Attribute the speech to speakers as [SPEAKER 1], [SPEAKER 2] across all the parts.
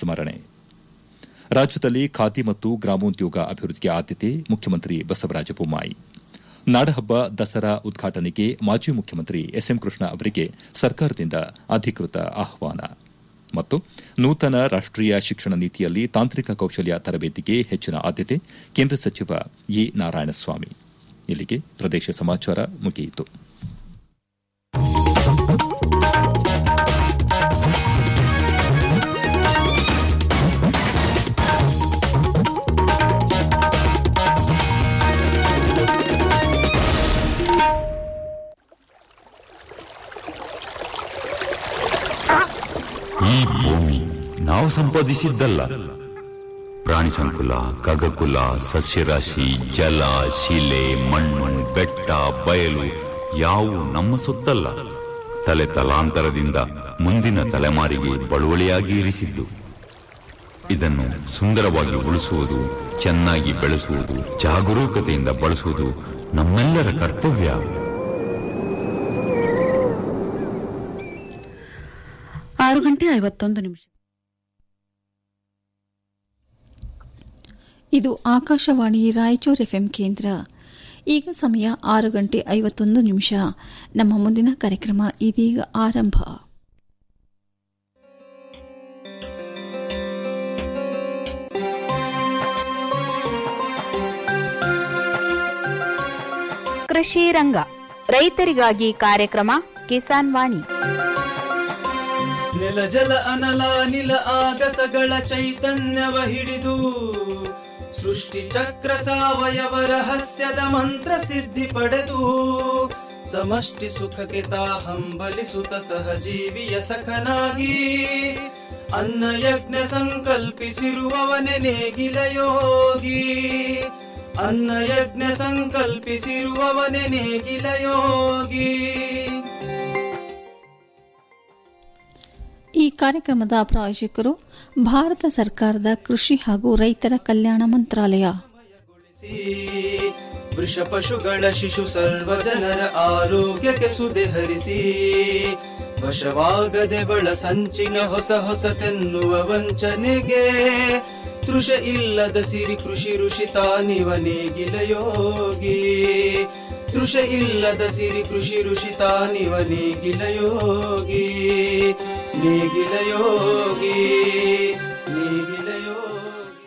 [SPEAKER 1] ಸ್ಮರಣೆ ರಾಜ್ಯದಲ್ಲಿ ಖಾದಿ ಮತ್ತು ಗ್ರಾಮೋದ್ಯೋಗ ಅಭಿವೃದ್ಧಿಗೆ ಆದ್ಯತೆ ಮುಖ್ಯಮಂತ್ರಿ ಬಸವರಾಜ ಬೊಮ್ಮಾಯಿ ನಾಡಹಬ್ಬ ದಸರಾ ಉದ್ಘಾಟನೆಗೆ ಮಾಜಿ ಮುಖ್ಯಮಂತ್ರಿ ಎಸ್ಎಂ ಕೃಷ್ಣ ಅವರಿಗೆ ಸರ್ಕಾರದಿಂದ ಅಧಿಕೃತ ಆಹ್ವಾನ ಮತ್ತು ನೂತನ ರಾಷ್ಟೀಯ ಶಿಕ್ಷಣ ನೀತಿಯಲ್ಲಿ ತಾಂತ್ರಿಕ ಕೌಶಲ್ಯ ತರಬೇತಿಗೆ ಹೆಚ್ಚಿನ ಆದ್ಯತೆ ಕೇಂದ್ರ ಸಚಿವ ಇ ನಾರಾಯಣಸ್ವಾಮಿ ಇಲ್ಲಿಗೆ ಪ್ರದೇಶ ಸಮಾಚಾರ ಮುಗಿಯಿತು
[SPEAKER 2] ಈ ಭೂಮಿ ನಾವು ಸಂಪಾದಿಸಿದ್ದಲ್ಲ ಪ್ರಾಣಿ ಸಂಕುಲ ಖಗಕುಲ ಸಸ್ಯರಾಶಿ ಜಲ ಶಿಲೆ ಮಣ್ಣು ಬೆಟ್ಟ ಬಯಲು ಯಾವು ನಮ್ಮ ಸೊತ್ತಲ್ಲ ತಲೆ ತಲಾಂತರದಿಂದ ಮುಂದಿನ ತಲೆಮಾರಿಗೆ ಬಳುವಳಿಯಾಗಿ ಇರಿಸಿದ್ದು ಇದನ್ನು ಸುಂದರವಾಗಿ ಉಳಿಸುವುದು ಚೆನ್ನಾಗಿ ಬೆಳೆಸುವುದು ಜಾಗರೂಕತೆಯಿಂದ ಬಳಸುವುದು ನಮ್ಮೆಲ್ಲರ ಕರ್ತವ್ಯ
[SPEAKER 3] ಆರು ಗಂಟೆ ಐವತ್ತೊಂದು ನಿಮಿಷ ಇದು ಆಕಾಶವಾಣಿ ರಾಯಚೂರು ಎಫ್ಎಂ ಕೇಂದ್ರ ಈಗ ಸಮಯ ಆರು ಗಂಟೆ ಐವತ್ತೊಂದು ನಿಮಿಷ ನಮ್ಮ ಮುಂದಿನ ಕಾರ್ಯಕ್ರಮ ಇದೀಗ ಆರಂಭ
[SPEAKER 4] ಕೃಷಿ ರಂಗ ರೈತರಿಗಾಗಿ ಕಾರ್ಯಕ್ರಮ ಕಿಸಾನ್ ವಾಣಿ
[SPEAKER 5] ನೆಲ ಜಲ ಅನಲ ನಿಲ ಆಗಸಗಳ ಚೈತನ್ಯವ ಹಿಡಿದು ಸೃಷ್ಟಿ ಚಕ್ರ ಸಾವಯವ ರಹಸ್ಯದ ಮಂತ್ರ ಸಿದ್ಧಿ ಪಡೆದು ಸಮಷ್ಟಿ ಸುಖಕ್ಕೆ ತಾ ಹಂಬಲಿಸುತ್ತ ಸಹಜೀವಿಯ ಸಖನಾಗಿ ಅನ್ನ ಯಜ್ಞ ಸಂಕಲ್ಪಿಸಿರುವವನೆ ನೇಗಿಲ ಯೋಗಿ ಅನ್ನ ಯಜ್ಞ ಸಂಕಲ್ಪಿಸಿರುವವನೆ ನೇಗಿಲ ಯೋಗಿ
[SPEAKER 3] ಈ ಕಾರ್ಯಕ್ರಮದ ಪ್ರಾಯೋಜಕರು ಭಾರತ ಸರ್ಕಾರದ ಕೃಷಿ ಹಾಗೂ ರೈತರ ಕಲ್ಯಾಣ ಮಂತ್ರಾಲಯ
[SPEAKER 5] ವೃಷ ಪಶುಗಳ ಶಿಶು ಸರ್ವ ಜನರ ಆರೋಗ್ಯಕ್ಕೆ ಸುದೆ ಹರಿಸಿ ವಶವಾಗದೆ ಬಳ ಸಂಚಿನ ಹೊಸ ಹೊಸತೆನ್ನುವ ವಂಚನೆಗೆ ತೃಷ ಇಲ್ಲದ ಸಿರಿ ಕೃಷಿ ಋಷಿ ತಾನಿವ ನೇಗಿಲ ಯೋಗಿ ತೃಷ ಇಲ್ಲದ ಸಿರಿ ಕೃಷಿ ಋಷಿ ತಾನಿವ ನೇಗಿಲ ಯೋಗಿ ನೇಗಿಲ ಯೋಗಿ ನೇಗಿಲ ಯೋಗಿ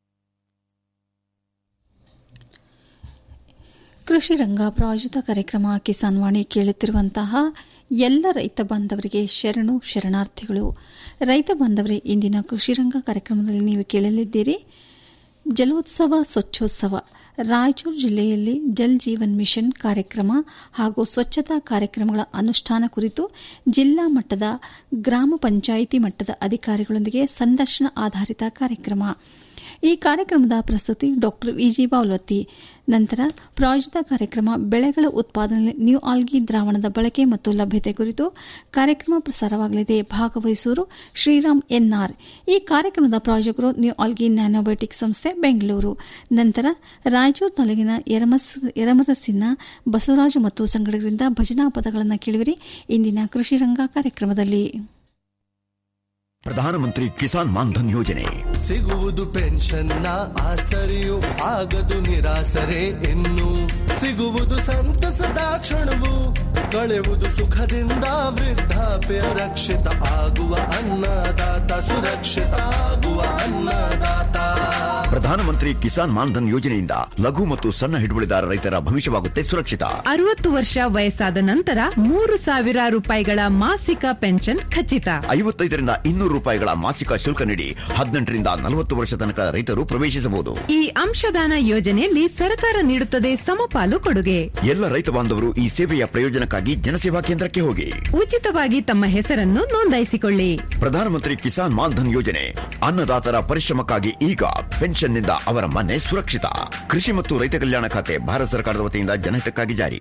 [SPEAKER 3] ಕೃಷಿ ರಂಗ ಪ್ರಾಯೋಜಿತ ಕಾರ್ಯಕ್ರಮ ಕಿಸಾನ್ ವಾಣಿ ಕೇಳುತ್ತಿರುವಂತಹ ಎಲ್ಲ ರೈತ ಬಾಂಧವರಿಗೆ ಶರಣು ಶರಣಾರ್ಥಿಗಳು ರೈತ ಬಾಂಧವರೇ ಇಂದಿನ ಕೃಷಿ ರಂಗ ಕಾರ್ಯಕ್ರಮದಲ್ಲಿ ನೀವು ಕೇಳಲಿದ್ದೀರಿ ಜಲೋತ್ಸವ ಸ್ವಚ್ಛೋತ್ಸವ ರಾಯಚೂರು ಜಿಲ್ಲೆಯಲ್ಲಿ ಜಲ್ ಜೀವನ್ ಮಿಷನ್ ಕಾರ್ಯಕ್ರಮ ಹಾಗೂ ಸ್ವಚ್ಛತಾ ಕಾರ್ಯಕ್ರಮಗಳ ಅನುಷ್ಠಾನ ಕುರಿತು ಜಿಲ್ಲಾ ಮಟ್ಟದ ಗ್ರಾಮ ಪಂಚಾಯಿತಿ ಮಟ್ಟದ ಅಧಿಕಾರಿಗಳೊಂದಿಗೆ ಸಂದರ್ಶನ ಆಧಾರಿತ ಕಾರ್ಯಕ್ರಮ ಈ ಕಾರ್ಯಕ್ರಮದ ಪ್ರಸ್ತುತಿ ಡಾಕ್ಟರ್ ವಿಜಿ ಬಾವ್ಲತ್ತಿ ನಂತರ ಪ್ರಾಯೋಜಿತ ಕಾರ್ಯಕ್ರಮ ಬೆಳೆಗಳ ಉತ್ಪಾದನೆ ನ್ಯೂ ಆಲ್ಗಿ ದ್ರಾವಣದ ಬಳಕೆ ಮತ್ತು ಲಭ್ಯತೆ ಕುರಿತು ಕಾರ್ಯಕ್ರಮ ಪ್ರಸಾರವಾಗಲಿದೆ ಭಾಗವಹಿಸುವರು ಶ್ರೀರಾಮ್ ಎನ್ಆರ್ ಈ ಕಾರ್ಯಕ್ರಮದ ಪ್ರಾಯೋಜಕರು ನ್ಯೂ ಆಲ್ಗಿ ನ್ಯಾನೋಬಯೋಟಿಕ್ ಸಂಸ್ಥೆ ಬೆಂಗಳೂರು ನಂತರ ರಾಯಚೂರು ತಾಲೂಕಿನ ಯರಮರಸ್ಸಿನ ಬಸವರಾಜ ಮತ್ತು ಸಂಘಟಕರಿಂದ ಭಜನಾ ಪದಗಳನ್ನು ಕೇಳುವಿರಿ ಇಂದಿನ ಕೃಷಿ ರಂಗ ಕಾರ್ಯಕ್ರಮದಲ್ಲಿ
[SPEAKER 6] ಪ್ರಧಾನಮಂತ್ರಿ ಕಿಸಾನ್ ಮಾನ್ಧನ್ ಯೋಜನೆ
[SPEAKER 7] ಸಿಗುವುದು ಪೆನ್ಷನ್ನ ಆಸರೆಯು ಆಗದು ನಿರಾಸರೆ ಇನ್ನು ಸಿಗುವುದು ಸಂತಸದ ಕ್ಷಣವು ಕಳೆಯುವುದು ಸುಖದಿಂದ ವೃದ್ಧಾಪ್ಯ ರಕ್ಷಿತ ಆಗುವ ಅನ್ನದಾತ ಸುರಕ್ಷಿತ ಆಗುವ ಅನ್ನದಾತ
[SPEAKER 6] ಪ್ರಧಾನಮಂತ್ರಿ ಕಿಸಾನ್ ಮಾನ್ಧನ್ ಯೋಜನೆಯಿಂದ ಲಘು ಮತ್ತು ಸಣ್ಣ ಹಿಡುವಳಿದಾರ ರೈತರ ಭವಿಷ್ಯವಾಗುತ್ತೆ ಸುರಕ್ಷಿತ
[SPEAKER 8] ಅರವತ್ತು ವರ್ಷ ವಯಸ್ಸಾದ ನಂತರ ಮೂರು ಸಾವಿರ ರೂಪಾಯಿಗಳ ಮಾಸಿಕ ಪೆನ್ಷನ್ ಖಚಿತ
[SPEAKER 6] ಐವತ್ತೈದರಿಂದ ಇನ್ನೂರು ರೂಪಾಯಿಗಳ ಮಾಸಿಕ ಶುಲ್ಕ ನೀಡಿ ಹದಿನೆಂಟರಿಂದ ನಲವತ್ತು ವರ್ಷ ತನಕ ರೈತರು ಪ್ರವೇಶಿಸಬಹುದು
[SPEAKER 8] ಈ ಅಂಶದಾನ ಯೋಜನೆಯಲ್ಲಿ ಸರ್ಕಾರ ನೀಡುತ್ತದೆ ಸಮಪಾಲು ಕೊಡುಗೆ
[SPEAKER 6] ಎಲ್ಲ ರೈತ ಬಾಂಧವರು ಈ ಸೇವೆಯ ಪ್ರಯೋಜನಕ್ಕಾಗಿ ಜನಸೇವಾ ಕೇಂದ್ರಕ್ಕೆ ಹೋಗಿ
[SPEAKER 8] ಉಚಿತವಾಗಿ ತಮ್ಮ ಹೆಸರನ್ನು ನೋಂದಾಯಿಸಿಕೊಳ್ಳಿ
[SPEAKER 6] ಪ್ರಧಾನಮಂತ್ರಿ ಕಿಸಾನ್ ಮಾನ್ಧನ್ ಯೋಜನೆ ಅನ್ನದಾತರ ಪರಿಶ್ರಮಕ್ಕಾಗಿ ಈಗ ಪೆನ್ಷನ್ನಿಂದ ಅವರ ಮನೆ ಸುರಕ್ಷಿತ ಕೃಷಿ ಮತ್ತು ರೈತ ಕಲ್ಯಾಣ ಖಾತೆ ಭಾರತ ಸರ್ಕಾರದ ವತಿಯಿಂದ ಜನಹಿತಕ್ಕಾಗಿ ಜಾರಿ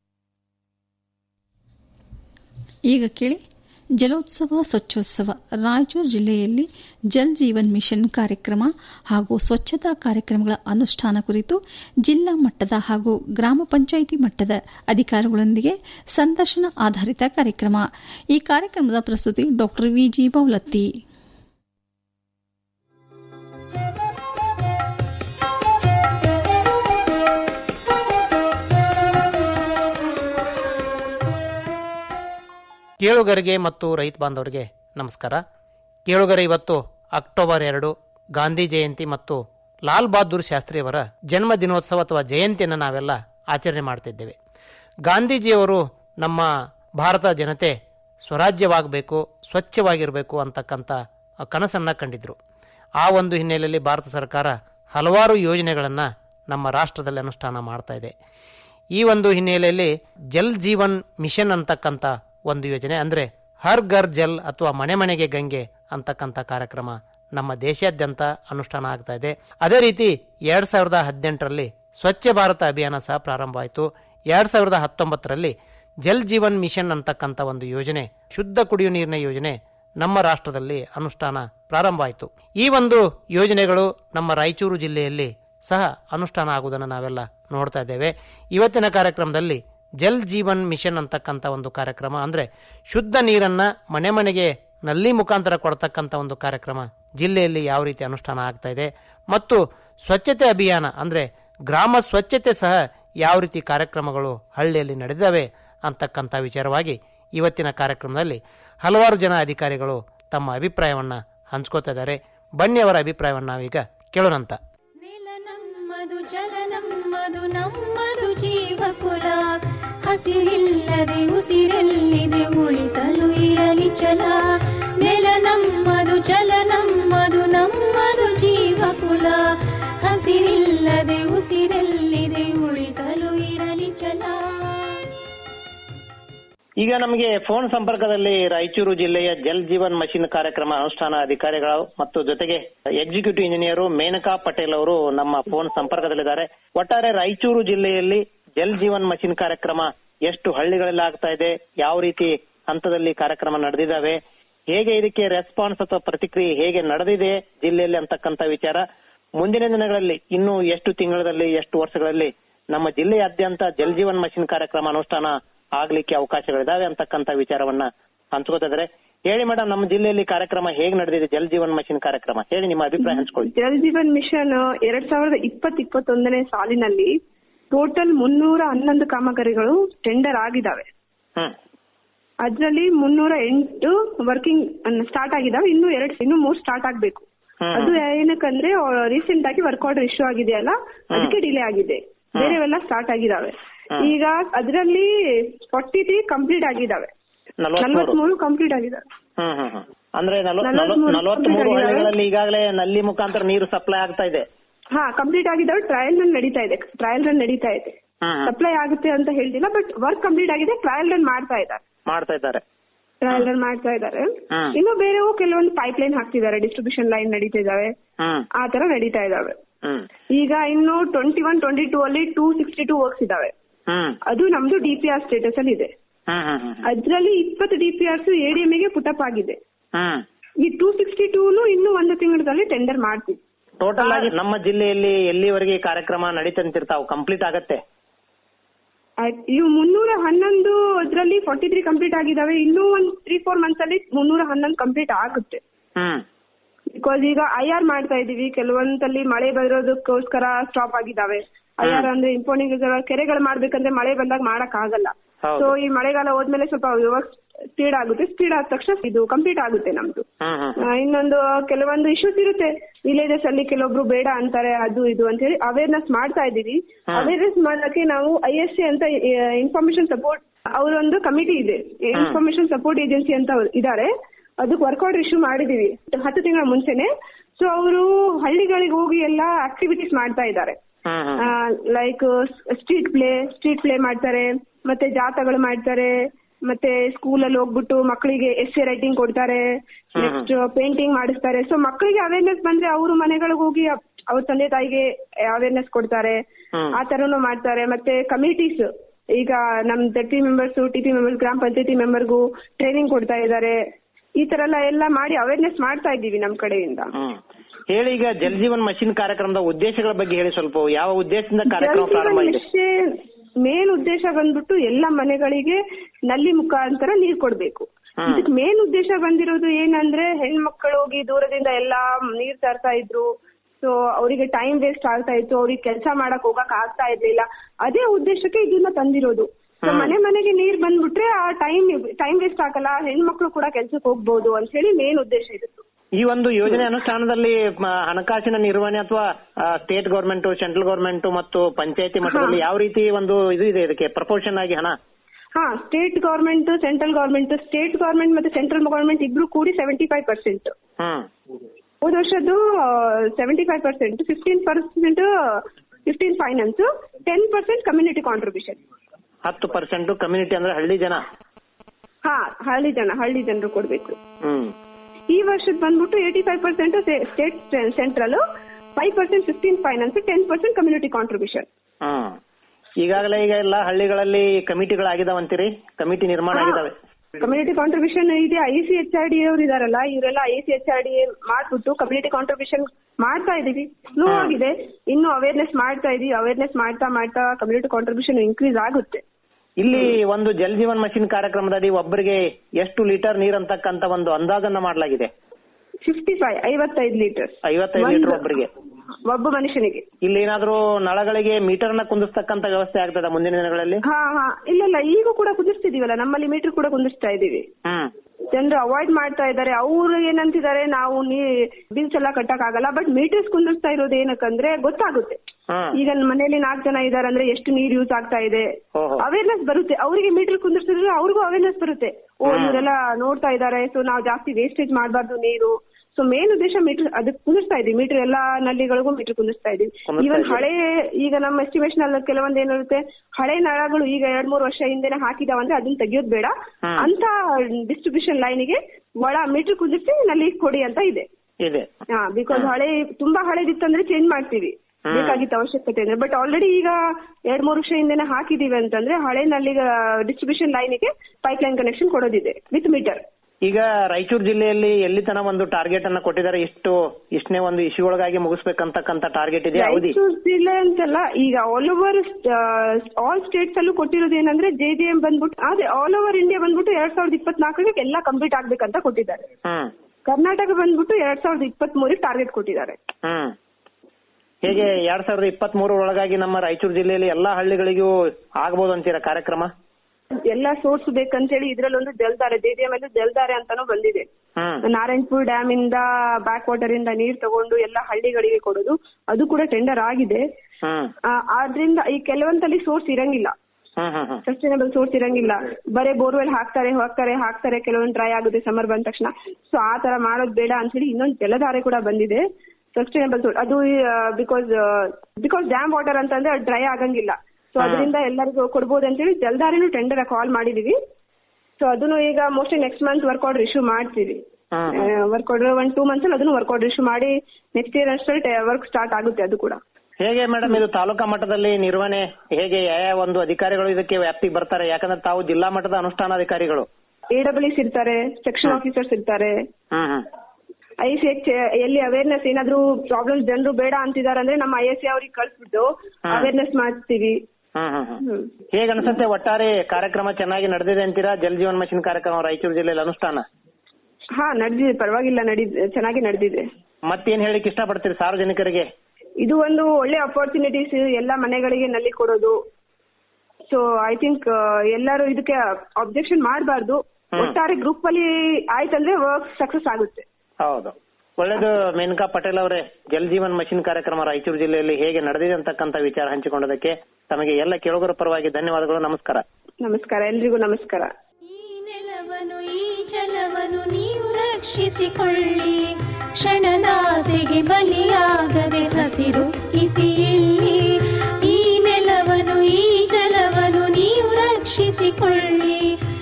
[SPEAKER 3] ಈಗ ಕೇಳಿ ಜಲೋತ್ಸವ ಸ್ವಚ್ಛೋತ್ಸವ ರಾಯಚೂರು ಜಿಲ್ಲೆಯಲ್ಲಿ ಜಲ್ ಜೀವನ್ ಮಿಷನ್ ಕಾರ್ಯಕ್ರಮ ಹಾಗೂ ಸ್ವಚ್ಛತಾ ಕಾರ್ಯಕ್ರಮಗಳ ಅನುಷ್ಠಾನ ಕುರಿತು ಜಿಲ್ಲಾ ಮಟ್ಟದ ಹಾಗೂ ಗ್ರಾಮ ಪಂಚಾಯಿತಿ ಮಟ್ಟದ ಅಧಿಕಾರಿಗಳೊಂದಿಗೆ ಸಂದರ್ಶನ ಆಧಾರಿತ ಕಾರ್ಯಕ್ರಮ ಈ ಕಾರ್ಯಕ್ರಮದ ಪ್ರಸ್ತುತಿ ಡಾಕ್ಟರ್ ವಿಜಿ ಬೌಲತ್ತಿ
[SPEAKER 9] ಕೇಳುಗರಿಗೆ ಮತ್ತು ರೈತ ಬಾಂಧವರಿಗೆ ನಮಸ್ಕಾರ ಕೇಳುಗರ ಇವತ್ತು ಅಕ್ಟೋಬರ್ ಎರಡು ಗಾಂಧಿ ಜಯಂತಿ ಮತ್ತು ಲಾಲ್ ಬಹದ್ದೂರ್ ಶಾಸ್ತ್ರಿಯವರ ಜನ್ಮ ದಿನೋತ್ಸವ ಅಥವಾ ಜಯಂತಿಯನ್ನು ನಾವೆಲ್ಲ ಆಚರಣೆ ಮಾಡ್ತಿದ್ದೇವೆ ಗಾಂಧೀಜಿಯವರು ನಮ್ಮ ಭಾರತ ಜನತೆ ಸ್ವರಾಜ್ಯವಾಗಬೇಕು ಸ್ವಚ್ಛವಾಗಿರಬೇಕು ಅಂತಕ್ಕಂಥ ಕನಸನ್ನು ಕಂಡಿದ್ರು ಆ ಒಂದು ಹಿನ್ನೆಲೆಯಲ್ಲಿ ಭಾರತ ಸರ್ಕಾರ ಹಲವಾರು ಯೋಜನೆಗಳನ್ನು ನಮ್ಮ ರಾಷ್ಟ್ರದಲ್ಲಿ ಅನುಷ್ಠಾನ ಮಾಡ್ತಾ ಇದೆ ಈ ಒಂದು ಹಿನ್ನೆಲೆಯಲ್ಲಿ ಜಲ್ ಜೀವನ್ ಮಿಷನ್ ಅಂತಕ್ಕಂಥ ಒಂದು ಯೋಜನೆ ಅಂದರೆ ಹರ್ ಘರ್ ಜಲ್ ಅಥವಾ ಮನೆ ಮನೆಗೆ ಗಂಗೆ ಅಂತಕ್ಕಂಥ ಕಾರ್ಯಕ್ರಮ ನಮ್ಮ ದೇಶಾದ್ಯಂತ ಅನುಷ್ಠಾನ ಆಗ್ತಾ ಇದೆ ಅದೇ ರೀತಿ ಎರಡ್ ಸಾವಿರದ ಹದಿನೆಂಟರಲ್ಲಿ ಸ್ವಚ್ಛ ಭಾರತ ಅಭಿಯಾನ ಸಹ ಪ್ರಾರಂಭವಾಯಿತು ಎರಡ್ ಸಾವಿರದ ಹತ್ತೊಂಬತ್ತರಲ್ಲಿ ಜಲ್ ಜೀವನ್ ಮಿಷನ್ ಅಂತಕ್ಕಂಥ ಒಂದು ಯೋಜನೆ ಶುದ್ಧ ಕುಡಿಯುವ ನೀರಿನ ಯೋಜನೆ ನಮ್ಮ ರಾಷ್ಟ್ರದಲ್ಲಿ ಅನುಷ್ಠಾನ ಪ್ರಾರಂಭ ಆಯಿತು ಈ ಒಂದು ಯೋಜನೆಗಳು ನಮ್ಮ ರಾಯಚೂರು ಜಿಲ್ಲೆಯಲ್ಲಿ ಸಹ ಅನುಷ್ಠಾನ ಆಗುವುದನ್ನು ನಾವೆಲ್ಲ ನೋಡ್ತಾ ಇದ್ದೇವೆ ಇವತ್ತಿನ ಕಾರ್ಯಕ್ರಮದಲ್ಲಿ ಜಲ್ ಜೀವನ್ ಮಿಷನ್ ಅಂತಕ್ಕಂಥ ಒಂದು ಕಾರ್ಯಕ್ರಮ ಅಂದರೆ ಶುದ್ಧ ನೀರನ್ನು ಮನೆ ಮನೆಗೆ ನಲ್ಲಿ ಮುಖಾಂತರ ಕೊಡ್ತಕ್ಕಂಥ ಒಂದು ಕಾರ್ಯಕ್ರಮ ಜಿಲ್ಲೆಯಲ್ಲಿ ಯಾವ ರೀತಿ ಅನುಷ್ಠಾನ ಆಗ್ತಾ ಇದೆ ಮತ್ತು ಸ್ವಚ್ಛತೆ ಅಭಿಯಾನ ಅಂದರೆ ಗ್ರಾಮ ಸ್ವಚ್ಛತೆ ಸಹ ಯಾವ ರೀತಿ ಕಾರ್ಯಕ್ರಮಗಳು ಹಳ್ಳಿಯಲ್ಲಿ ನಡೆದಿದ್ದಾವೆ ಅಂತಕ್ಕಂಥ ವಿಚಾರವಾಗಿ ಇವತ್ತಿನ ಕಾರ್ಯಕ್ರಮದಲ್ಲಿ ಹಲವಾರು ಜನ ಅಧಿಕಾರಿಗಳು ತಮ್ಮ ಅಭಿಪ್ರಾಯವನ್ನು ಹಂಚ್ಕೋತಾ ಇದ್ದಾರೆ ಬನ್ನಿ ಅವರ ಅಭಿಪ್ರಾಯವನ್ನು ನಾವೀಗ ಕೇಳೋಣಂತ
[SPEAKER 10] ನಮ್ಮದು ಜಲ ನಮ್ಮದು ನಮ್ಮದು ಜೀವಕುಲ ಹಸಿರಿಲ್ಲದೆ ಉಸಿರೆಲ್ಲಿದೆ ಉಳಿಸಲು ಇರಲಿ ಛಲ ನೆಲ ನಮ್ಮದು ಜಲ ನಮ್ಮದು ನಮ್ಮದು ಜೀವಕುಲ ಹಸಿರಿಲ್ಲದೆ ಉಸಿರೆಲ್ಲಿದೆ ಉಳಿಸಲು ಇರಲಿ ಛಲ
[SPEAKER 9] ಈಗ ನಮಗೆ ಫೋನ್ ಸಂಪರ್ಕದಲ್ಲಿ ರಾಯಚೂರು ಜಿಲ್ಲೆಯ ಜಲ್ ಜೀವನ್ ಮಷಿನ್ ಕಾರ್ಯಕ್ರಮ ಅನುಷ್ಠಾನ ಅಧಿಕಾರಿಗಳು ಮತ್ತು ಜೊತೆಗೆ ಎಕ್ಸಿಕ್ಯೂಟಿವ್ ಇಂಜಿನಿಯರು ಮೇನಕಾ ಪಟೇಲ್ ಅವರು ನಮ್ಮ ಫೋನ್ ಸಂಪರ್ಕದಲ್ಲಿದ್ದಾರೆ ಒಟ್ಟಾರೆ ರಾಯಚೂರು ಜಿಲ್ಲೆಯಲ್ಲಿ ಜಲ್ ಜೀವನ್ ಮಷಿನ್ ಕಾರ್ಯಕ್ರಮ ಎಷ್ಟು ಹಳ್ಳಿಗಳಲ್ಲಿ ಆಗ್ತಾ ಇದೆ ಯಾವ ರೀತಿ ಹಂತದಲ್ಲಿ ಕಾರ್ಯಕ್ರಮ ನಡೆದಿದ್ದಾವೆ ಹೇಗೆ ಇದಕ್ಕೆ ರೆಸ್ಪಾನ್ಸ್ ಅಥವಾ ಪ್ರತಿಕ್ರಿಯೆ ಹೇಗೆ ನಡೆದಿದೆ ಜಿಲ್ಲೆಯಲ್ಲಿ ಅಂತಕ್ಕಂಥ ವಿಚಾರ ಮುಂದಿನ ದಿನಗಳಲ್ಲಿ ಇನ್ನು ಎಷ್ಟು ತಿಂಗಳಲ್ಲಿ ಎಷ್ಟು ವರ್ಷಗಳಲ್ಲಿ ನಮ್ಮ ಜಿಲ್ಲೆಯಾದ್ಯಂತ ಜಲ್ ಜೀವನ್ ಮಷಿನ್ ಕಾರ್ಯಕ್ರಮ ಅನುಷ್ಠಾನ ಆಗ್ಲಿಕ್ಕೆ ಅವಕಾಶಗಳಿದಾವೆ ಅಂತಕ್ಕಂಥ ವಿಚಾರವನ್ನ ಹಂಚ್ಕೋತಿದ್ದಾರೆ ಹೇಳಿ ಮೇಡಮ್ ನಮ್ಮ ಜಿಲ್ಲೆಯಲ್ಲಿ ಕಾರ್ಯಕ್ರಮ ಹೇಗೆ ನಡೆದಿದೆ ಜಲ್ ಜೀವನ್ ಮಷಿನ್ ಕಾರ್ಯಕ್ರಮ ಹೇಳಿ ನಿಮ್ಮ ಅಭಿಪ್ರಾಯ ಹಂಚ್ಕೊಳ್ಳಿ
[SPEAKER 11] ಜಲ್ ಜೀವನ್ ಮಿಷನ್ ಎರಡ್ ಸಾವಿರದ ಇಪ್ಪತ್ ಇಪ್ಪತ್ತೊಂದನೇ ಸಾಲಿನಲ್ಲಿ ಟೋಟಲ್ ಮುನ್ನೂರ ಹನ್ನೊಂದು ಕಾಮಗಾರಿಗಳು ಟೆಂಡರ್ ಆಗಿದಾವೆ
[SPEAKER 9] ಹ್ಮ್
[SPEAKER 11] ಅದ್ರಲ್ಲಿ ಮುನ್ನೂರ ಎಂಟು ವರ್ಕಿಂಗ್ ಸ್ಟಾರ್ಟ್ ಆಗಿದಾವೆ ಇನ್ನು ಎರಡ್ ಇನ್ನು ಮೂರ್ ಸ್ಟಾರ್ಟ್ ಆಗ್ಬೇಕು ಅದು ಏನಕ್ಕಂದ್ರೆ ರೀಸೆಂಟ್ ಆಗಿ ವರ್ಕ್ ಆರ್ಡರ್ ಇಶ್ಯೂ ಆಗಿದೆಯಲ್ಲ ಅದಕ್ಕೆ ಡಿಲೇ ಆಗಿದೆ ಬೇರೆವೆಲ್ಲ ಸ್ಟಾರ್ಟ್ ಆಗಿದಾವೆ ಈಗ ಅದರಲ್ಲಿ ಫಾರ್ಟಿ ತ್ರೀ ಕಂಪ್ಲೀಟ್ ಆಗಿದಾವೆ ನಲ್ವತ್ಮೂರು ಕಂಪ್ಲೀಟ್ ಆಗಿದಾವೆ
[SPEAKER 9] ಹ್ಮ್ ಹ್ಮ್ ಹ್ಮ್ ಅಂದ್ರೆ
[SPEAKER 11] ನಲವತ್ಮೂರು
[SPEAKER 9] ನಲವತ್ಮೂರು
[SPEAKER 11] complete
[SPEAKER 9] ಹಳ್ಳಿಗಳಲ್ಲಿ ಈಗಾಗಲೇ ನಲ್ಲಿ ಮುಖಾಂತರ ನೀರು ಸಪ್ಲೈ ಆಗ್ತಾ ಇದೆ
[SPEAKER 11] ಹಾ ಕಂಪ್ಲೀಟ್ ಆಗಿದಾವೆ ಟ್ರಯಲ್ ರನ್ ನಡೀತಾ ಇದೆ ಟ್ರಯಲ್ ರನ್ ನಡೀತಾ ಇದೆ ಸಪ್ಲೈ ಆಗುತ್ತೆ ಅಂತ ಹೇಳ್ತಿಲ್ಲ ಬಟ್ ವರ್ಕ್ ಕಂಪ್ಲೀಟ್ ಆಗಿದೆ ಟ್ರಯಲ್ ರನ್ ಮಾಡ್ತಾ ಇದ್ದಾರೆ
[SPEAKER 9] ಮಾಡ್ತಾ ಇದ್ದಾರೆ
[SPEAKER 11] ಟ್ರಯಲ್ ರನ್ ಮಾಡ್ತಾ ಇದ್ದಾರೆ
[SPEAKER 9] ಹ್ಮ್.
[SPEAKER 11] ಇನ್ನು ಬೇರೆವು ಕೆಲವೊಂದು ಪೈಪ್ ಲೈನ್ ಹಾಕ್ತಿದ್ದಾರೆ ಡಿಸ್ಟ್ರಿಬ್ಯೂಷನ್ ಲೈನ್ ನಡೀತಾ ಇದಾವೆ
[SPEAKER 9] ಹ್ಮ್
[SPEAKER 11] ಆ ತರ ನಡೀತಾ ಇದಾವೆ
[SPEAKER 9] ಹ್ಮ್
[SPEAKER 11] ಈಗ ಇನ್ನು ಟ್ವೆಂಟಿ ಒನ್ ಟ್ವೆಂಟಿ ಟೂ ಅಲ್ಲಿ ಟೂ ಸಿಕ್ಸ್ಟಿ ಟೂ ವರ್ಕ್ಸ್ ಇದಾವೆ
[SPEAKER 9] ಹ್ಮ್
[SPEAKER 11] ಅದು ನಮ್ದು ಡಿಪಿಆರ್ ಸ್ಟೇಟಸ್ ಅಲ್ಲಿ ಇದೆ
[SPEAKER 9] ಹ್ಮ್ ಹ್ಮ್ ಹ್ಮ್
[SPEAKER 11] ಅದ್ರಲ್ಲಿ ಇಪ್ಪತ್ತು ಡಿಪಿಆರ್ಸ್ ಎಡಿಎಂಗೆ ಪುಟಪ್ ಆಗಿದೆ
[SPEAKER 9] ಹ್ಮ್
[SPEAKER 11] ಈ ಟೂ ಸಿಕ್ಸ್ಟಿ ಟೂನು ಇನ್ನು ಒಂದು ತಿಂಗಳಲ್ಲಿ ಟೆಂಡರ್ ಮಾಡ್ತೀವಿ
[SPEAKER 9] ಟೋಟಲ್ ಆಗಿ ನಮ್ಮ ಜಿಲ್ಲೆಯಲ್ಲಿ ಎಲ್ಲಿವರೆಗೆ ಈ ಕಾರ್ಯಕ್ರಮ ನಡೀತಂತಿರ್ತಾವ ಕಂಪ್ಲೀಟ್ ಆಗತ್ತೆ
[SPEAKER 11] ಆಯ್ತ್- ಇವು ಮುನ್ನೂರ ಹನ್ನೊಂದು ಅದ್ರಲ್ಲಿ ಫಾರ್ಟಿ ತ್ರೀ ಕಂಪ್ಲೀಟ್ ಆಗಿದಾವೆ ಇನ್ನೂ ಒಂದ್ ತ್ರೀ ಫೋರ್ ಮಂತ್ಸ್ ಅಲ್ಲಿ ಮುನ್ನೂರ ಹನ್ನೊಂದು ಕಂಪ್ಲೀಟ್ ಆಗುತ್ತೆ
[SPEAKER 9] ಹ್ಮ್
[SPEAKER 11] ಬಿಕಾಸ್ ಈಗ ಐ ಆರ್ ಮಾಡ್ತಾ ಇದೀವಿ ಕೆಲವೊಂದಲ್ಲಿ ಮಳೆ ಬರೋದಕ್ಕೋಸ್ಕರ ಸ್ಟಾಪ್ ಆಗಿದಾವೆ ಐ ಆರ್ ಅಂದ್ರೆ ಇಂಪೋರ್ಟಿಂಗ್ ಕೆರೆಗಳು ಮಾಡ್ಬೇಕಂದ್ರೆ ಮಳೆ ಬಂದಾಗ ಮಾಡಕ್ ಆಗಲ್ಲ
[SPEAKER 9] ಹೌದು.
[SPEAKER 11] ಸೊ ಈ ಮಳೆಗಾಲ ಹೋದ್ಮೇಲೆ ಸ್ವಲ್ಪ ಸ್ಪೀಡ್ ಆಗುತ್ತೆ ಸ್ಪೀಡ್ ಆದ ತಕ್ಷಣ ಇದು ಕಂಪ್ಲೀಟ್ ಆಗುತ್ತೆ ನಮ್ದು
[SPEAKER 9] ಹ್ಮ್ ಹ್ಮ್
[SPEAKER 11] ಆ, ಇನ್ನೊಂದು ಕೆಲವೊಂದು ಇಶ್ಯೂಸ್ ಇರುತ್ತೆ ವಿಲೇಜಸ್ ಅಲ್ಲಿ ಕೆಲವೊಬ್ರು ಬೇಡ ಅಂತಾರೆ ಅದು ಇದು ಅಂತ ಹೇಳಿ ಅವೇರ್ನೆಸ್ ಮಾಡ್ತಾ ಇದೀವಿ ಅವೇರ್ನೆಸ್ ಮಾಡಕ್ಕೆ ನಾವು ಐ ಎಸ್ ಸಿ ಅಂತ ಇನ್ಫಾರ್ಮೇಶನ್ ಸಪೋರ್ಟ್ ಅವರೊಂದು ಕಮಿಟಿ ಇದೆ ಇನ್ಫಾರ್ಮೇಶನ್ ಸಪೋರ್ಟ್ ಏಜೆನ್ಸಿ ಅಂತ ಅವ್ರು ಇದಾರೆ ಅದಕ್ಕೆ ವರ್ಕ್ ಆರ್ಡರ್ ಇಶ್ಯೂ ಮಾಡಿದೀವಿ ಹತ್ತು ತಿಂಗಳ ಮುಂಚೆನೆ ಸೊ ಅವರು ಹಳ್ಳಿಗಳಿಗೆ ಹೋಗಿ ಎಲ್ಲ ಆಕ್ಟಿವಿಟೀಸ್ ಮಾಡ್ತಾ ಇದ್ದಾರೆ
[SPEAKER 9] ಹ್ಮ್ ಹ್ಮ್
[SPEAKER 11] like street play street play ಮಾಡ್ತಾರೆ ಮತ್ತೆ ಜಾಥಾಗಳು ಮಾಡ್ತಾರೆ ಮತ್ತೆ ಸ್ಕೂಲಲ್ಲಿ ಹೋಗ್ಬಿಟ್ಟು ಮಕ್ಕಳಿಗೆ ಎಸ್ಸೆ ರೈಟಿಂಗ್ ಕೊಡ್ತಾರೆ ನೆಕ್ಸ್ಟ್ ಪೇಂಟಿಂಗ್ ಮಾಡಿಸ್ತಾರೆ ಸೊ ಮಕ್ಕಳಿಗೆ ಅವೇರ್ನೆಸ್ ಬಂದ್ರೆ ಅವ್ರ ಮನೆಗಳಿಗೆ ಹೋಗಿ ಅವ್ರ ತಂದೆ ತಾಯಿಗೆ ಅವೇರ್ನೆಸ್ ಕೊಡ್ತಾರೆ ಆ ತರನು ಮಾಡ್ತಾರೆ ಮತ್ತೆ ಕಮಿಟೀಸ್ ಈಗ ನಮ್ ಜಡ್ಪಿ ಮೆಂಬರ್ಸ್ ಟಿಪಿ ಮೆಂಬರ್ಸ್ ಗ್ರಾಮ ಪಂಚಾಯತಿ ಮೆಂಬರ್ಗೂ ಟ್ರೈನಿಂಗ್ ಕೊಡ್ತಾ ಇದ್ದಾರೆ ಈ ತರ ಎಲ್ಲ ಎಲ್ಲ ಮಾಡಿ ಅವೇರ್ನೆಸ್ ಮಾಡ್ತಾ ಇದ್ದೀವಿ ನಮ್ ಕಡೆಯಿಂದ
[SPEAKER 9] ಹ್ಮ್ ಹೇಳಿ ಈಗ ಜಲ್ ಜೀವನ್ ಮಷಿನ್ ಕಾರ್ಯಕ್ರಮದ ಉದ್ದೇಶಗಳ ಬಗ್ಗೆ ಹೇಳಿ ಸ್ವಲ್ಪ ಯಾವ ಉದ್ದೇಶದಿಂದ ಕಾರ್ಯಕ್ರಮ ಪ್ರಾರಂಭ ಆಗಿದೆ
[SPEAKER 11] ಮೇನ್ ಉದ್ದೇಶ ಬಂದ್ಬಿಟ್ಟು ಎಲ್ಲ ಮನೆಗಳಿಗೆ ನಲ್ಲಿ ಮುಖಾಂತರ ನೀರ್ ಕೊಡ್ಬೇಕು ಇದಕ್ ಮೇನ್ ಉದ್ದೇಶ ಬಂದಿರೋದು ಏನಂದ್ರೆ ಹೆಣ್ಮಕ್ಳು ಹೋಗಿ ದೂರದಿಂದ ಎಲ್ಲಾ ನೀರ್ ತರ್ತಾ ಇದ್ರು ಸೊ ಅವರಿಗೆ ಟೈಮ್ ವೇಸ್ಟ್ ಆಗ್ತಾ ಇತ್ತು ಅವ್ರಿಗೆ ಕೆಲಸ ಮಾಡಕ್ ಹೋಗಕ್ ಆಗ್ತಾ ಇರ್ಲಿಲ್ಲ ಅದೇ ಉದ್ದೇಶಕ್ಕೆ ಇದನ್ನ ತಂದಿರೋದು So, ಮನೆ ಮನೆಗೆ ನೀರ್ ಬಂದ್ಬಿಟ್ರೆ ಆ ಟೈಮ್ ಟೈಮ್ ವೇಸ್ಟ್ ಆಗಲ್ಲ ಹೆಣ್ಮಕ್ಳು ಕೂಡ ಕೆಲ್ಸಕ್ಕೆ ಹೋಗ್ಬೋದು ಅಂತ ಹೇಳಿ ಮೇನ್ ಉದ್ದೇಶ ಇರುತ್ತೆ
[SPEAKER 9] ಈ ಒಂದು ಯೋಜನೆ ಅನುಷ್ಠಾನದಲ್ಲಿ ಮ, ಹಣಕಾಸಿನ ನಿರ್ವಹಣೆ ಅಥವಾ ಸ್ಟೇಟ್ ಗೌರ್ಮೆಂಟ್ ಸೆಂಟ್ರಲ್ ಗೌರ್ಮೆಂಟ್ ಮತ್ತು ಪಂಚಾಯತಿ ಮಟ್ಟದಲ್ಲಿ ಯಾವ ರೀತಿ ಒಂದು ಇದು ಇದೆ ಇದಕ್ಕೆ ಪ್ರಪೋರ್ಷನ್ ಆಗಿ ಹಣ
[SPEAKER 11] ಹಾ state government central government state government ಮತ್ತೆ ಸೆಂಟ್ರಲ್ ಗವರ್ಮೆಂಟ್ ಇಬ್ರು ಕೂಡಿ ಸೆವೆಂಟಿ ಫೈವ್ ಪರ್ಸೆಂಟ್
[SPEAKER 9] ಹ್ಮ್
[SPEAKER 11] ಹೋದ ವರ್ಷದ್ದು seventy five percent fifteen percent fifteen finance ten percent community contribution
[SPEAKER 9] ಹತ್ತು ಪರ್ಸೆಂಟ್ ಕಮ್ಯುನಿಟಿ ಅಂದ್ರೆ ಹಳ್ಳಿ ಜನ
[SPEAKER 11] ಹಾ ಹಳ್ಳಿ ಜನ ಹಳ್ಳಿ ಜನರು ಕೊಡ್ಬೇಕು
[SPEAKER 9] ಹ್ಮ್
[SPEAKER 11] ಈ ವರ್ಷದ ಬಂದ್ಬಿಟ್ಟು eighty five percent state central five percent fifteen finance ten percent community contribution
[SPEAKER 9] ಹ್ಮ್ ಈಗಾಗಲೇ ಈಗ ಎಲ್ಲ ಹಳ್ಳಿಗಳಲ್ಲಿ ಕಮಿಟಿಗಳಾಗಿದಾವಂತೀರಿ ಕಮಿಟಿ ನಿರ್ಮಾಣ ಆಗಿದಾವೆ
[SPEAKER 11] ಕಮ್ಯುನಿಟಿ ಕಾಂಟ್ರಿಬ್ಯೂಷನ್ ಇದೆ I C H R D ಅವರು ಇದಾರಲ್ಲ ಇವರೆಲ್ಲ I C H R D ಮಾಡ್ಬಿಟ್ಟು ಕಮ್ಯುನಿಟಿ ಕಾಂಟ್ರಿಬ್ಯೂಷನ್ ಮಾಡ್ತಾ ಇದೀವಿ ಸ್ಲೋ ಆಗಿದೆ ಇನ್ನು ಅವೇರ್ನೆಸ್ ಮಾಡ್ತಾ ಇದೀವಿ ಅವೇರ್ನೆಸ್ ಮಾಡ್ತಾ ಮಾಡ್ತಾ ಕಮ್ಯುನಿಟಿ ಕಾಂಟ್ರಿಬ್ಯೂಷನ್ ಇನ್ಕ್ರೀಸ್ ಆಗುತ್ತೆ
[SPEAKER 9] ಇಲ್ಲಿ ಒಂದು ಜಲ್ ಜೀವನ್ ಮಷಿನ್ ಕಾರ್ಯಕ್ರಮದಡಿ ಒಬ್ಬರಿಗೆ ಎಷ್ಟು ಲೀಟರ್ ನೀರ್ ಅಂತಕ್ಕಂತ ಒಂದು ಅಂದಾಜನ್ನ ಮಾಡಲಾಗಿದೆ
[SPEAKER 11] ಫಿಫ್ಟಿ ಫೈವ್ ಐವತ್ತೈದು ಲೀಟರ್
[SPEAKER 9] ಐವತ್ತೈದು ಲೀಟರ್ ಒಬ್ಬರಿಗೆ
[SPEAKER 11] ಒಬ್ಬ ಮನುಷ್ಯನಿಗೆ
[SPEAKER 9] ಇಲ್ಲಿ ಏನಾದ್ರೂ ನಳಗಳಿಗೆ ಮೀಟರ್ ನ ಕುಂದಿಸ್ತಕ್ಕಂತ ವ್ಯವಸ್ಥೆ ಆಗ್ತದ ಮುಂದಿನ ದಿನಗಳಲ್ಲಿ
[SPEAKER 11] ಹಾ ಹಾ ಇಲ್ಲ ಇಲ್ಲ ಈಗ ಕೂಡ ಕುದಿಸ್ತಿದೀವಲ್ಲ ನಮ್ಮಲ್ಲಿ ಮೀಟರ್ ಕೂಡ ಕುದಿಸ್ತಾ ಇದೀವಿ
[SPEAKER 9] ಹ್ಮ್
[SPEAKER 11] ಜನರು ಅವಾಯ್ಡ್ ಮಾಡ್ತಾ ಇದ್ದಾರೆ ಅವ್ರು ಏನಂತಿದ್ದಾರೆ ನಾವು ನೀ ಬಿಲ್ಸ್ ಎಲ್ಲ ಕಟ್ಟಕ್ ಆಗಲ್ಲ ಬಟ್ ಮೀಟರ್ಸ್ ಕುಂದಿಸ್ತಾ ಇರೋದು ಏನಕ್ಕಂದ್ರೆ ಗೊತ್ತಾಗುತ್ತೆ
[SPEAKER 9] ಹ್ಮ್
[SPEAKER 11] ಈಗ ನಮ್ಮ ಮನೆಯಲ್ಲಿ ನಾಲ್ಕು ಜನ ಇದಾರೆ ಅಂದ್ರೆ ಎಷ್ಟು ನೀರ್ ಯೂಸ್ ಆಗ್ತಾ ಇದೆ
[SPEAKER 9] ಓಹೋ.
[SPEAKER 11] ಅವೇರ್ನೆಸ್ ಬರುತ್ತೆ ಅವರಿಗೆ ಮೀಟರ್ ಕುಂದಿರ್ಸಿದ್ರೆ ಅವ್ರಿಗೂ ಅವೇರ್ನೆಸ್ ಬರುತ್ತೆ ಓ ಇವರೆಲ್ಲ ನೋಡ್ತಾ ಇದ್ದಾರೆ ಸೊ ನಾವು ಜಾಸ್ತಿ ವೇಸ್ಟೇಜ್ ಮಾಡಬಾರ್ದು ನೀರು ಸೊ ಮೇನ್ ಉದ್ದೇಶ ಮೀಟರ್ ಅದಕ್ಕೆ ಕುಂದಿಸ್ತಾ ಇದೀವಿ ಮೀಟರ್ ಎಲ್ಲಾ ನಲ್ಲಿಗಳಿಗೂ ಮೀಟರ್ ಕುಂದಿಸ್ತಾ ಇದೀವಿ
[SPEAKER 9] ಕುಂದಿಸ್ತಾ
[SPEAKER 11] ಈವನ್
[SPEAKER 9] ಇದೀವಿ.
[SPEAKER 11] ಹಳೆ ಈಗ ನಮ್ಮ ಎಸ್ಟಿಮೇಷನ್ ಅಲ್ಲಿ ಕೆಲವೊಂದು ಏನಿರುತ್ತೆ ಹಳೆ ನಳಗಳು ಈಗ ಎರಡ್ ಮೂರು ವರ್ಷ ಹಿಂದೆನೆ ಹಾಕಿದಾವಂದ್ರೆ ಅದನ್ನ ತೆಗಿಯೋದ್ ಬೇಡ
[SPEAKER 9] ಹ್ಮ್.
[SPEAKER 11] ಅಂತ ಡಿಸ್ಟ್ರಿಬ್ಯೂಷನ್ ಲೈನ್ಗೆ ಒಳ ಮೀಟರ್ ಕುದಿಸಿ ನಲ್ಲಿ ಕೊಡಿ ಅಂತ ಇದೆ
[SPEAKER 9] ಇದೆ
[SPEAKER 11] ಹಾ ಬಿಕಾಸ್ ಹಳೆ ತುಂಬಾ ಹಳೇದಿತ್ತಂದ್ರೆ ಚೇಂಜ್ ಮಾಡ್ತೀವಿ
[SPEAKER 9] ಹ್ಮ್.
[SPEAKER 11] ಬೇಕಾಗಿತ್ತು ಅವಶ್ಯಕತೆ ಅಂದ್ರೆ ಬಟ್ ಆಲ್ರೆಡಿ ಈಗ ಎರಡ್ ಮೂರು ವರ್ಷ ಹಿಂದೆನೆ ಹಾಕಿದೀವಿ ಅಂತಂದ್ರೆ ಹಳೆ ನಲ್ಲಿಗ ಡಿಸ್ಟ್ರಿಬ್ಯೂಷನ್ ಲೈನ್ಗೆ ಪೈಪ್ ಲೈನ್ ಕನೆಕ್ಷನ್ ಕೊಡೋದಿದೆ ವಿತ್ ಮೀಟರ್
[SPEAKER 9] ಈಗ ರಾಯಚೂರು ಜಿಲ್ಲೆಯಲ್ಲಿ ಎಲ್ಲಿ ತನ ಒಂದು ಟಾರ್ಗೆಟ್ ಅನ್ನ ಕೊಟ್ಟಿದ್ದಾರೆ ಇಷ್ಟು ಇಷ್ಟನೇ ಒಂದು ಇಶ್ಯೂ ಒಳಗಾಗಿ ಮುಗಿಸ್ಬೇಕಂತಕ್ಕಂತ ಟಾರ್ಗೆಟ್ ಇದೆ ಅವಧಿ
[SPEAKER 11] ರಾಯಚೂರು ಜಿಲ್ಲೆ ಅಂತಲ್ಲ ಈಗ ಆಲ್ ಓವರ್ ಆಲ್ ಸ್ಟೇಟ್ಸ್ ಅಲ್ಲೂ ಕೊಟ್ಟಿರೋದು ಏನಂದ್ರೆ ಜೆ ಜೆ ಎಂ ಬಂದ್ಬಿಟ್ಟು ಅದೇ ಆಲ್ ಓವರ್ ಇಂಡಿಯಾ ಬಂದ್ಬಿಟ್ಟು ಎರಡ್ ಸಾವಿರದ ಇಪ್ಪತ್ನಾಲ್ಕಕ್ಕೆ ಎಲ್ಲ ಕಂಪ್ಲೀಟ್ ಆಗ್ಬೇಕಂತ ಕೊಟ್ಟಿದ್ದಾರೆ
[SPEAKER 9] ಹ್ಮ್
[SPEAKER 11] ಕರ್ನಾಟಕ ಬಂದ್ಬಿಟ್ಟು ಎರಡ್ ಸಾವಿರದ ಇಪ್ಪತ್ತ್ ಮೂರಿಗೆ ಟಾರ್ಗೆಟ್ ಕೊಟ್ಟಿದ್ದಾರೆ
[SPEAKER 9] ಹ್ಮ್ ಹೇಗೆ ಎರಡ್ ಸಾವಿರದ ಇಪ್ಪತ್ತ್ ಒಳಗಾಗಿ ನಮ್ಮ ರಾಯಚೂರು ಜಿಲ್ಲೆಯಲ್ಲಿ ಎಲ್ಲಾ ಹಳ್ಳಿಗಳಿಗೂ ಆಗ್ಬೋದು ಅಂತೀರಾ ಕಾರ್ಯಕ್ರಮ
[SPEAKER 11] ಎಲ್ಲ ಸೋರ್ಸ್ ಬೇಕಂತೇಳಿ ಇದ್ರಲ್ಲೊಂದು ಜಲ್ದಾರೆ ಜೆ ಜೆ ಎಂ ಅಲ್ಲಿ ಜಲ್ದಾರೆ ಅಂತಾನು ಬಂದಿದೆ
[SPEAKER 9] ಹ್ಮ್
[SPEAKER 11] ನಾರಾಯಣಪುರ ಡ್ಯಾಮ್ ಇಂದ ಬ್ಯಾಕ್ ವಾಟರ್ ಇಂದ ನೀರ್ ತಗೊಂಡು ಎಲ್ಲ ಹಳ್ಳಿಗಳಿಗೆ ಕೊಡೋದು ಅದು ಕೂಡ ಟೆಂಡರ್ ಆಗಿದೆ
[SPEAKER 9] ಹ್ಮ್
[SPEAKER 11] ಆ, ಆದ್ರಿಂದ ಈ ಕೆಲವೊಂದಲ್ಲಿ ಸೋರ್ಸ್ ಇರಂಗಿಲ್ಲ
[SPEAKER 9] ಹ್ಮ್ ಹ್ಮ್ ಹ್ಮ್
[SPEAKER 11] ಸಸ್ಟೈನಬಲ್ ಸೋರ್ಸ್ ಇರಂಗಿಲ್ಲ ಬರೇ ಬೋರ್ವೆಲ್ ಹಾಕ್ತಾರೆ ಹಾಕ್ತಾರೆ ಹಾಕ್ತಾರೆ ಕೆಲವೊಂದು ಡ್ರೈ ಆಗುತ್ತೆ ಸಮ್ಮರ್ ಬಂದ ತಕ್ಷಣ ಸೊ ಆ ತರ ಮಾಡೋದ್ ಬೇಡ ಅಂತ ಹೇಳಿ ಇನ್ನೊಂದು ಜಲಧಾರೆ ಕೂಡ ಬಂದಿದೆ ಸಸ್ಟೈನಬಲ್ ಸೋರ್ಸ್ ಅದು ಬಿಕಾಸ್ ಬಿಕಾಸ್ ಡ್ಯಾಮ್ ವಾಟರ್ ಅಂತಂದ್ರೆ ಡ್ರೈ ಆಗಂಗಿಲ್ಲ ಸೊ ಅದರಿಂದ ಎಲ್ಲರಿಗೂ ಕೊಡ್ಬೋದು ಅಂತೇಳಿ ಜಲಧಾರೆನೂ ಟೆಂಡರ್ ಕಾಲ್ ಮಾಡಿದೀವಿ ಸೊ ಅದನ್ನು ಈಗ mostly next month work order issue ಮಾಡ್ತೀವಿ ವರ್ಕ್ ಆರ್ಡರ್ ಒಂದ್ ಟೂ ಮಂತ್ಸ್ ಅಲ್ಲಿ ಅದನ್ನು ವರ್ಕ್ ಆರ್ಡರ್ ಇಶ್ಯೂ ಮಾಡಿ ನೆಕ್ಸ್ಟ್ ಇಯರ್ ಅಷ್ಟೇ ವರ್ಕ್ ಸ್ಟಾರ್ಟ್ ಆಗುತ್ತೆ ಅದು ಕೂಡ
[SPEAKER 9] ಹೇಗೆ ಮೇಡಮ್ ಇದು ತಾಲೂಕಾ ಮಟ್ಟದಲ್ಲಿ ನಿರ್ವಹಣೆ ಹೇಗೆ ಯಾವ ಒಂದು ಅಧಿಕಾರಿಗಳು ಇದಕ್ಕೆ ವ್ಯಾಪ್ತಿಗೆ ಬರ್ತಾರೆ ಯಾಕಂದ್ರೆ ತಾವು ಜಿಲ್ಲಾ ಮಟ್ಟದ ಅನುಷ್ಠಾನಾಧಿಕಾರಿಗಳು
[SPEAKER 11] ಎ ಡಬ್ಲ್ಯೂಸ್ ಇರ್ತಾರೆ ಸೆಕ್ಷನ್ ಆಫೀಸರ್ಸ್ ಇರ್ತಾರೆ
[SPEAKER 9] ಹ್ಮ್ ಹ್ಮ್
[SPEAKER 11] ಐ ಸಿ ಎಚ್ ಎಲ್ಲಿ ಅವೇರ್ನೆಸ್ ಏನಾದ್ರು ಪ್ರಾಬ್ಲಮ್ ಜನರು ಬೇಡ ಅಂತಿದಾರೆ ಅಂದ್ರೆ ನಮ್ಮ ಐ ಎಸ್ ಸಿ ಅವ್ರಿಗೆ ಕಳ್ಸ್ಬಿಟ್ಟು ಅವೇರ್ನೆಸ್ ಮಾಡ್ತೀವಿ
[SPEAKER 9] ಹ್ಮ್ ಹ್ಮ್ ಹ್ಮ್ ಹೇಗೆ ಅನ್ಸುತ್ತೆ ಒಟ್ಟಾರೆ ಕಾರ್ಯಕ್ರಮ ಚೆನ್ನಾಗಿ ನಡೆದಿದೆ ಅಂತೀರಾ ಜಲ್ ಜೀವನ್ ಮಿಷನ್ ಕಾರ್ಯಕ್ರಮ ರಾಯಚೂರು ಜಿಲ್ಲೆಯಲ್ಲಿ ಅನುಷ್ಠಾನ
[SPEAKER 11] ಹಾ ನಡೆದಿದೆ ಪರವಾಗಿಲ್ಲ ನಡೀ ಚೆನ್ನಾಗಿ ನಡೆದಿದೆ
[SPEAKER 9] ಮತ್ತೇನ್ ಹೇಳಿಕ್ ಇಷ್ಟಪಡ್ತೀರಿ ಸಾರ್ವಜನಿಕರಿಗೆ
[SPEAKER 11] ಇದು ಒಂದು ಒಳ್ಳೆ ಅಪರ್ಚುನಿಟೀಸ್ ಎಲ್ಲ ಮನೆಗಳಿಗೆ ನಲ್ಲಿ ಕೊಡೋದು ಸೊ ಐ ಥಿಂಕ್ ಎಲ್ಲರೂ ಇದಕ್ಕೆ ಅಬ್ಜೆಕ್ಷನ್ ಮಾಡಬಾರ್ದು ಒಟ್ಟಾರೆ ಗ್ರೂಪ್ ಅಲ್ಲಿ ಆಯ್ತಂದ್ರೆ ವರ್ಕ್ ಸಕ್ಸಸ್ ಆಗುತ್ತೆ
[SPEAKER 9] ಹೌದು ಒಳ್ಳೇದು ಮೇನಕಾ ಪಟೇಲ್ ಅವರೇ ಜಲ್ ಜೀವನ್ ಮಷಿನ್ ಕಾರ್ಯಕ್ರಮ ರಾಯಚೂರು ಜಿಲ್ಲೆಯಲ್ಲಿ ಹೇಗೆ ನಡೆದಿದೆ ಅಂತಕ್ಕಂತ ವಿಚಾರ ಹಂಚಿಕೊಂಡದಕ್ಕೆ ತಮಗೆ ಎಲ್ಲ ಕೇಳುಗರ ಪರವಾಗಿ ಧನ್ಯವಾದಗಳು ನಮಸ್ಕಾರ
[SPEAKER 11] ನಮಸ್ಕಾರ ಎಲ್ರಿಗೂ ನಮಸ್ಕಾರ
[SPEAKER 10] ನೆಲವನು ಈ ಜಲವನು ನೀವು ರಕ್ಷಿಸಿಕೊಳ್ಳಿ ಕ್ಷಣದಾಸೆಗೆ ಬಲಿಯಾಗದೆ ಹಸಿರು ಕಿಸಿ ಇಲ್ಲಿ ಈ ನೆಲವನು ಈ ಜಲವನು ನೀವು ರಕ್ಷಿಸಿಕೊಳ್ಳಿ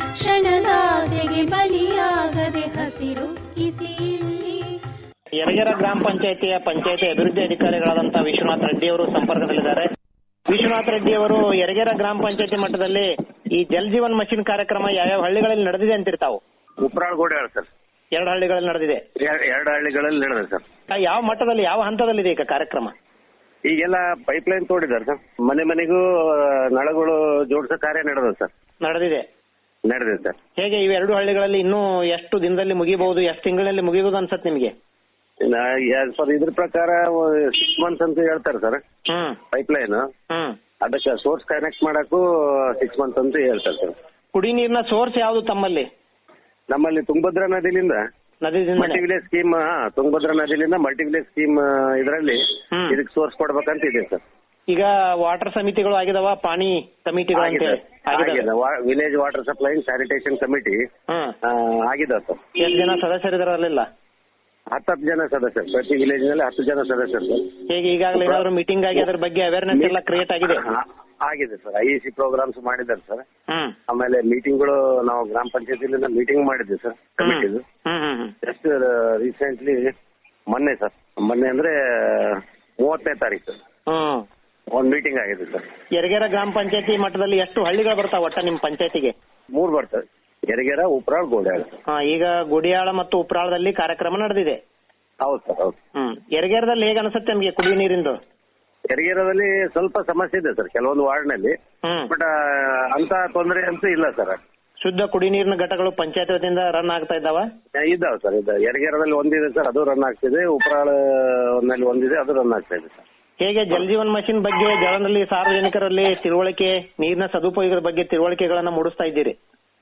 [SPEAKER 10] ಕ್ಷಣದಾಸೆಗೆ ಬಲಿಯಾಗದೆ ಹಸಿರು ಕಿಸಿ ಇಲ್ಲಿ
[SPEAKER 9] ಯರಗೆರ ಗ್ರಾಮ ಪಂಚಾಯತಿಯ ಪಂಚಾಯತಿ ಅಭಿವೃದ್ಧಿ ಅಧಿಕಾರಿಗಳಾದಂತಹ ವಿಶ್ವನಾಥ್ ರೆಡ್ಡಿ ಅವರು ಸಂಪರ್ಕದಲ್ಲಿದ್ದಾರೆ ವಿಶ್ವನಾಥ್ ರೆಡ್ಡಿ ಅವರು ಯರಗೆರ ಗ್ರಾಮ ಪಂಚಾಯತಿ ಮಟ್ಟದಲ್ಲಿ ಈ ಜಲ್ ಜೀವನ್ ಮಷಿನ್ ಕಾರ್ಯಕ್ರಮ ಯಾವ್ಯಾವ ಹಳ್ಳಿಗಳಲ್ಲಿ ನಡೆದಿದೆ ಅಂತಿರ್ತಾವು
[SPEAKER 12] ಉಪ್ರಾಳ್ ಗೋಡೆ ಸರ್
[SPEAKER 9] ಎರಡು ಹಳ್ಳಿಗಳಲ್ಲಿ ನಡೆದಿದೆ
[SPEAKER 12] ಎರಡು ಹಳ್ಳಿಗಳಲ್ಲಿ ನಡೆದ ಸರ್
[SPEAKER 9] ಆ, ಯಾವ ಮಟ್ಟದಲ್ಲಿ ಯಾವ ಹಂತದಲ್ಲಿದೆ ಈಗ ಕಾರ್ಯಕ್ರಮ
[SPEAKER 12] ಈಗೆಲ್ಲ ಪೈಪ್ ಲೈನ್ ತೋಡಿದ್ದಾರೆ ಸರ್ ಮನೆ ಮನೆಗೂ ಆ, ನಳಗಳು ಜೋಡಿಸೋ ಕಾರ್ಯ ನಡೆದ ಸರ್
[SPEAKER 9] ನಡೆದಿದೆ
[SPEAKER 12] ನಡೆದಿದೆ ಸರ್
[SPEAKER 9] ಹೇಗೆ ಇವು ಎರಡು ಹಳ್ಳಿಗಳಲ್ಲಿ ಇನ್ನೂ ಎಷ್ಟು ದಿನದಲ್ಲಿ ಮುಗಿಬಹುದು ಎಷ್ಟು ತಿಂಗಳಲ್ಲಿ ಮುಗಿಬಹುದು ಅನ್ಸತ್ ನಿಮ್ಗೆ
[SPEAKER 12] ಸರ್ ಇದ್ರ ಪ್ರಕಾರ ಸಿಕ್ಸ್ ಮಂತ್ಸ್ ಅಂತ ಹೇಳ್ತಾರೆ ಸರ್
[SPEAKER 9] ಹ್ಮ್
[SPEAKER 12] ಪೈಪ್ ಲೈನ್
[SPEAKER 9] ಹ್ಮ್
[SPEAKER 12] ಅದಕ್ಕೆ ಸೋರ್ಸ್ ಕನೆಕ್ಟ್ ಮಾಡಕ್ಕೂ ಸಿಕ್ಸ್ ಮಂತ್ ಅಂತ ಹೇಳ್ತಾರೆ ಸರ್
[SPEAKER 9] ಕುಡಿ ನೀರಿನ ಸೋರ್ಸ್ ಯಾವುದು ತಮ್ಮಲ್ಲಿ
[SPEAKER 12] ನಮ್ಮಲ್ಲಿ ತುಂಗಭದ್ರಾ ನದಿಲಿಂದ
[SPEAKER 9] ನದಿದಿಂದ
[SPEAKER 12] ಮಲ್ಟಿ ವಿಲೇಜ್ ಸ್ಕೀಮ್ ತುಂಗಭದ್ರಾ ನದಿಲಿಂದ ಮಲ್ಟಿ ವಿಲೇಜ್ ಸ್ಕೀಮ್ ಇದರಲ್ಲಿ ಇದಕ್ಕೆ ಸೋರ್ಸ್ ಕೊಡ್ಬೇಕಂತ ಇದೆ ಸರ್
[SPEAKER 9] ಈಗ ವಾಟರ್ ಸಮಿತಿಗಳು ಆಗಿದಾವ ಪಾಣಿ ಕಮಿಟಿಗಳು ಅಂತ ಹೇಳಿ ಆಗಿದಾವೆ
[SPEAKER 12] village water supply sanitation committee ಆಗಿದಾವೆ ಸರ್
[SPEAKER 9] ಎಷ್ಟು ಜನ ಸದಸ್ಯರಿದಾರಲ್ಲ
[SPEAKER 12] ಹತ್ತತ್ತು ಜನ ಸದಸ್ಯರು ಪ್ರತಿ ವಿಲೇಜ್ ನಲ್ಲಿ ಹತ್ತು ಜನ ಸದಸ್ಯರು ಸರ್
[SPEAKER 9] ಹೇಗೆ ಈಗಾಗಲೇ ಏನಾದ್ರು ಮೀಟಿಂಗ್ ಆಗಿ ಅದ್ರ ಬಗ್ಗೆ ಅವೇರ್ನೆಸ್ ಎಲ್ಲ ಕ್ರಿಯೇಟ್ ಆಗಿದೆ
[SPEAKER 12] ಹಾ, ಆಗಿದೆ ಸರ್ ಐ ಸಿ ಪ್ರೋಗ್ರಾಮ್ಸ್ ಮಾಡಿದ್ದಾರೆ ಸರ್
[SPEAKER 9] ಹ್ಮ್
[SPEAKER 12] ಆಮೇಲೆ ಮೀಟಿಂಗ್ಗಳು ನಾವು ಗ್ರಾಮ ಪಂಚಾಯತಿಲಿಂದ ಮೀಟಿಂಗ್ ಮಾಡಿದ್ವಿ ಸರ್ ಕಮಿಟಿದು
[SPEAKER 9] ಹ್ಮ್ ಹ್ಮ್ ಹ್ಮ್
[SPEAKER 12] ಜಸ್ಟ್ ರೀಸೆಂಟ್ಲಿ ಮೊನ್ನೆ ಸರ್ ಮೊನ್ನೆ ಅಂದ್ರೆ ಮೂವತ್ತನೇ ತಾರೀಕು
[SPEAKER 9] ಹ್ಮ್
[SPEAKER 12] ಒಂದ್ ಮೀಟಿಂಗ್ ಆಗಿದೆ ಸರ್
[SPEAKER 9] ಯರಗೇರ ಗ್ರಾಮ ಪಂಚಾಯತಿ ಮಟ್ಟದಲ್ಲಿ ಎಷ್ಟು ಹಳ್ಳಿಗಳು ಬರ್ತಾವ ಒಟ್ಟ ನಿಮ್ ಪಂಚಾಯತಿಗೆ
[SPEAKER 12] ಮೂರ್ ಬರ್ತದೆ ಯರಗೇರ ಉಪ್ರಾಳ್ ಗೋಡ್ಯಾಳ
[SPEAKER 9] ಹಾ ಈಗ ಗುಡಿಯಾಳ ಮತ್ತು ಉಪ್ರಾಳದಲ್ಲಿ ಕಾರ್ಯಕ್ರಮ ನಡೆದಿದೆ
[SPEAKER 12] ಹೌದು ಸರ್ ಹೌದು
[SPEAKER 9] ಹ್ಮ್ ಯರಗೇರದಲ್ಲಿ ಹೇಗೆ ಅನಿಸುತ್ತೆ ನಮಗೆ ಕುಡಿಯುವ ನೀರಿಂದು
[SPEAKER 12] ಯರಗೇರದಲ್ಲಿ ಸ್ವಲ್ಪ ಸಮಸ್ಯೆ ಇದೆ ಸರ್ ಕೆಲವೊಂದು ವಾರ್ಡ್ ನಲ್ಲಿ
[SPEAKER 9] ಹ್ಮ್
[SPEAKER 12] ಬಟ್ ಅಂತ ತೊಂದರೆ ಅಂತೂ ಇಲ್ಲ ಸರ್
[SPEAKER 9] ಶುದ್ಧ ಕುಡಿ ನೀರಿನ ಘಟಕಗಳು ಪಂಚಾಯತ್ ವತಿಯಿಂದ ರನ್ ಆಗ್ತಾ ಇದ್ದಾವ
[SPEAKER 12] ಇದಾವೆ ಸರ್ ಇದಾವೆ ಯರಗೇರದಲ್ಲಿ ಒಂದಿದೆ ಸರ್ ಅದು ರನ್ ಆಗ್ತಿದೆ ಉಪ್ರಾಳ ನಲ್ಲಿ ಒಂದಿದೆ ಅದು ರನ್ ಆಗ್ತಾ ಇದೆ ಸರ್
[SPEAKER 9] ಹೇಗೆ ಜಲ್ ಜೀವನ್ ಮಷಿನ್ ಬಗ್ಗೆ ಜಳನಲ್ಲಿ ಸಾರ್ವಜನಿಕರಲ್ಲಿ ತಿಳುವಳಿಕೆ ನೀರಿನ ಸದುಪಯೋಗದ ಬಗ್ಗೆ ತಿಳುವಳಿಕೆಗಳನ್ನ ಮೂಡಿಸ್ತಾ ಇದ್ದೀರಿ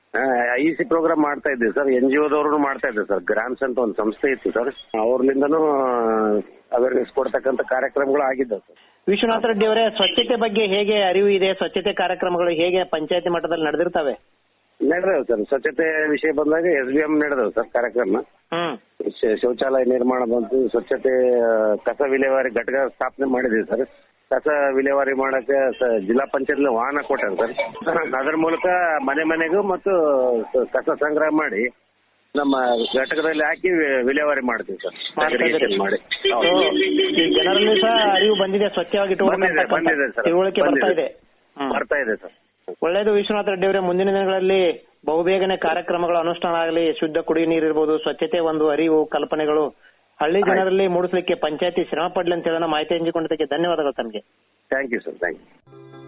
[SPEAKER 12] ಐ ಸಿ ಪ್ರೋಗ್ರಾಮ್ ಮಾಡ್ತಾ ಇದ್ದೀವಿ ಸರ್ ಎನ್ ಜಿ ಒದವರು ಮಾಡ್ತಾ ಇದ್ದೀವಿ ಸರ್ ಗ್ರಾಮ್ಸ್ ಅಂತ ಒಂದು ಸಂಸ್ಥೆ ಇತ್ತು ಸರ್ ಅವ್ರಲಿಂದನೂ ಅವೇರ್ನೆಸ್ ಕೊಡ್ತಕ್ಕಂಥ ಕಾರ್ಯಕ್ರಮಗಳು ಆಗಿದ್ದಾವೆ ಸರ್
[SPEAKER 9] ವಿಶ್ವನಾಥ ರೆಡ್ಡಿ ಅವರೇ ಸ್ವಚ್ಛತೆ ಬಗ್ಗೆ ಹೇಗೆ ಅರಿವು ಇದೆ ಸ್ವಚ್ಛತೆ ಕಾರ್ಯಕ್ರಮಗಳು ಹೇಗೆ ಪಂಚಾಯತಿ ಮಟ್ಟದಲ್ಲಿ ನಡೆದಿರ್ತವೆ
[SPEAKER 12] ನಡೆದವು ಸರ್ ಸ್ವಚ್ಛತೆ ವಿಷಯ ಬಂದಾಗ ಎಸ್ ಬಿ ಎಂ ನಡೆದವು ಸರ್ ಕಾರ್ಯಕ್ರಮ
[SPEAKER 9] ಹ್ಮ್
[SPEAKER 12] ಶ- ಶೌಚಾಲಯ ನಿರ್ಮಾಣ ಬಂತು ಸ್ವಚ್ಛತೆ ಆ, ಕಸ ವಿಲೇವಾರಿ ಘಟಕ ಸ್ಥಾಪನೆ ಮಾಡಿದೀವಿ ಸರ್ ಕಸ ವಿಲೇವಾರಿ ಮಾಡಕ್ಕೆ ಸ- ಜಿಲ್ಲಾ ಪಂಚಾಯತ್ ವಾಹನ ಕೊಟ್ಟಾರೆ ಸರ್ ಅದರ ಮೂಲಕ ಮನೆ ಮನೆಗೂ ಮತ್ತು ಸ- ಕಸ ಸಂಗ್ರಹ ಮಾಡಿ ನಮ್ಮ ಘಟಕದಲ್ಲಿ ಹಾಕಿ ವಿ- ವಿಲೇವಾರಿ ಮಾಡ್ತೀವಿ ಸರ್ segregation ಮಾಡಿ
[SPEAKER 9] ಸೊ, ಈ ಜನರಲ್ಲಿ ಸಹ ಅರಿವು ಬಂದಿದೆ ಸ್ವಚ್ಛವಾಗಿ
[SPEAKER 12] ಬಂದಿದೆ ಬಂದಿದೆ
[SPEAKER 9] ಇಟ್ಕೊಳ್ಬೇಕಂತ
[SPEAKER 12] ಸರ್
[SPEAKER 9] ತಿಳುವಳಿಕೆ ಬರ್ತಾ
[SPEAKER 12] ಬಂದಿದೆ.
[SPEAKER 9] ಇದೆ
[SPEAKER 12] ಬರ್ತಾ ಇದೆ ಸರ್
[SPEAKER 9] ಒಳ್ಳೇದು ವಿಶ್ವನಾಥ ರೆಡ್ಡಿ ಅವರೇ ಮುಂದಿನ ದಿನಗಳಲ್ಲಿ ಬಹುಬೇಗನೆ ಕಾರ್ಯಕ್ರಮಗಳ ಅನುಷ್ಠಾನ ಆಗಲಿ ಶುದ್ಧ ಕುಡಿಯುವ ನೀರು ಇರ್ಬೋದು ಸ್ವಚ್ಛತೆ ಒಂದು ಅರಿವು ಕಲ್ಪನೆಗಳು ಹಳ್ಳಿ ಜನರಲ್ಲಿ ಮೂಡಿಸಲಿಕ್ಕೆ ಪಂಚಾಯತಿ ಶ್ರಮ ಪಡ್ಲಿ ಅಂತ ಹೇಳೋಣ ಮಾಹಿತಿ ಹಂಚಿಕೊಂಡಿದ್ದಕ್ಕೆ ಧನ್ಯವಾದಗಳು ತಮಗೆ
[SPEAKER 12] thank you sir thank you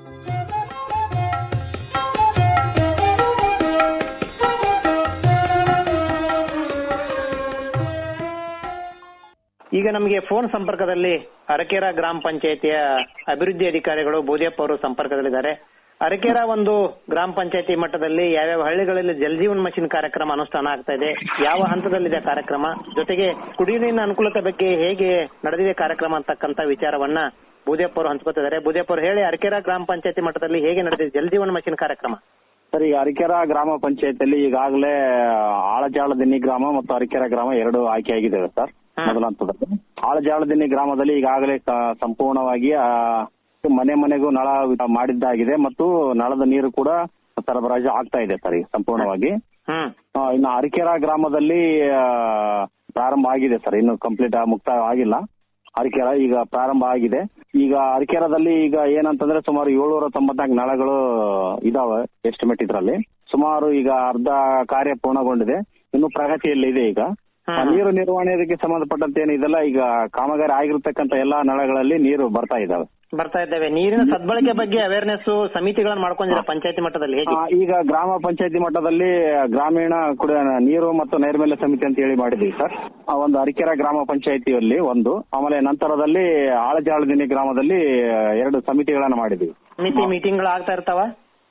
[SPEAKER 9] ಈಗ ನಮಗೆ ಫೋನ್ ಸಂಪರ್ಕದಲ್ಲಿ ಅರಕೇರ ಗ್ರಾಮ ಪಂಚಾಯತಿಯ ಅಭಿವೃದ್ಧಿ ಅಧಿಕಾರಿಗಳು ಬೋಧಿಯಪ್ಪ ಅವರು ಸಂಪರ್ಕದಲ್ಲಿದ್ದಾರೆ ಅರಕೇರ ಒಂದು ಗ್ರಾಮ ಪಂಚಾಯತಿ ಮಟ್ಟದಲ್ಲಿ ಯಾವ್ಯಾವ ಹಳ್ಳಿಗಳಲ್ಲಿ ಜಲ್ ಜೀವನ್ ಮಷಿನ್ ಕಾರ್ಯಕ್ರಮ ಅನುಷ್ಠಾನ ಆಗ್ತಾ ಇದೆ ಯಾವ ಹಂತದಲ್ಲಿದೆ ಕಾರ್ಯಕ್ರಮ ಜೊತೆಗೆ ಕುಡಿಯುವ ನೀರಿನ ಅನುಕೂಲತೆ ಬಗ್ಗೆ ಹೇಗೆ ನಡೆದಿದೆ ಕಾರ್ಯಕ್ರಮ ಅಂತಕ್ಕಂತ ವಿಚಾರವನ್ನ ಬೂದ್ಯಪ್ಪ ಅವರು ಹಂಚ್ಕೋತಿದ್ದಾರೆ ಬೂದ್ಯಪ್ಪ ಅವರು ಹೇಳಿ ಅರಕೇರ ಗ್ರಾಮ ಪಂಚಾಯತಿ ಮಟ್ಟದಲ್ಲಿ ಹೇಗೆ ನಡೆದಿದೆ ಜಲ್ ಜೀವನ್ ಮಷಿನ್ ಕಾರ್ಯಕ್ರಮ
[SPEAKER 13] ಸರ್ ಈಗ ಅರಿಕೆರ ಗ್ರಾಮ ಪಂಚಾಯತಿಯಲ್ಲಿ ಈಗಾಗಲೇ ಆಳಜಾಳದಿನ್ನಿ ಗ್ರಾಮ ಮತ್ತು ಅರಿಕೆರ ಗ್ರಾಮ ಎರಡು ಆಯ್ಕೆಯಾಗಿದ್ದಾವೆ ಸರ್ ಮೊದಲ ಹಂತದಲ್ಲಿ ಆಳಜಾಳದಿನ್ನಿ ಗ್ರಾಮದಲ್ಲಿ ಈಗಾಗಲೇ ಕ- ಸಂಪೂರ್ಣವಾಗಿ ಆ, ಮನೆ ಮನೆಗೂ ನಳ ಮಾಡಿದ್ದಾಗಿದೆ ಮತ್ತು ನಳದ ನೀರು ಕೂಡ ಸರಬರಾಜು ಆಗ್ತಾ ಇದೆ ಸರ್ ಈಗ ಸಂಪೂರ್ಣವಾಗಿ ಆ, ಇನ್ನು ಅರಿಕೆರ ಗ್ರಾಮದಲ್ಲಿ ಆ, ಪ್ರಾರಂಭ ಆಗಿದೆ ಸರ್ ಇನ್ನು ಕಂಪ್ಲೀಟ್ ಮುಕ್ತಾಯ ಆಗಿಲ್ಲ ಅರಿಕೆರ ಈಗ ಪ್ರಾರಂಭ ಆಗಿದೆ ಈಗ ಅರಿಕೆರದಲ್ಲಿ ಈಗ ಏನಂತಂದ್ರೆ ಸುಮಾರು ಏಳ್ನೂರ ತೊಂಬತ್ನಾಲ್ಕು ನಳಗಳು ಇದಾವೆ ಎಸ್ಟಿಮೇಟ್ ಇದ್ರಲ್ಲಿ ಸುಮಾರು ಈಗ ಅರ್ಧ ಕಾರ್ಯ ಪೂರ್ಣಗೊಂಡಿದೆ ಇನ್ನು ಪ್ರಗತಿಯಲ್ಲಿ ಇದೆ ಈಗ ಆ, ನೀರು ನಿರ್ವಹಣೆಗೆ ಸಂಬಂಧಪಟ್ಟಂತೆ ಏನಿದೆಲ್ಲ ಈಗ ಕಾಮಗಾರಿ ಆಗಿರ್ತಕ್ಕಂಥ ಎಲ್ಲಾ ನಳಗಳಲ್ಲಿ ನೀರು ಬರ್ತಾ ಇದಾವೆ
[SPEAKER 9] ಬರ್ತಾ ಇದ್ದೇವೆ ನೀರಿನ ಸದ್ಬಳಕೆ ಬಗ್ಗೆ ಅವೇರ್ನೆಸ್ ಸಮಿತಿಗಳನ್ನ ಮಾಡ್ಕೊಂಡಿರ ಪಂಚಾಯತಿ ಮಟ್ಟದಲ್ಲಿ ಹೇಗೆ
[SPEAKER 13] ಆ, ಈಗ ಗ್ರಾಮ ಪಂಚಾಯತಿ ಮಟ್ಟದಲ್ಲಿ ಗ್ರಾಮೀಣ ಕುಡಿಯ ನೀರು ಮತ್ತು ನೈರ್ಮಲ್ಯ ಸಮಿತಿ ಅಂತ ಹೇಳಿ ಮಾಡಿದೀವಿ ಸರ್ ಆ, ಒಂದು ಅರಿಕೆರ ಗ್ರಾಮ ಪಂಚಾಯತಿಯಲ್ಲಿ ಒಂದು ಆಮೇಲೆ ನಂತರದಲ್ಲಿ ಆಳಜಾಳದಿನಿ ಗ್ರಾಮದಲ್ಲಿ ಎರಡು ಸಮಿತಿಗಳನ್ನ ಮಾಡಿದೀವಿ
[SPEAKER 9] ಮಿತಿ ಮೀಟಿಂಗ್ಗಳು ಆಗ್ತಾ ಇರ್ತಾವ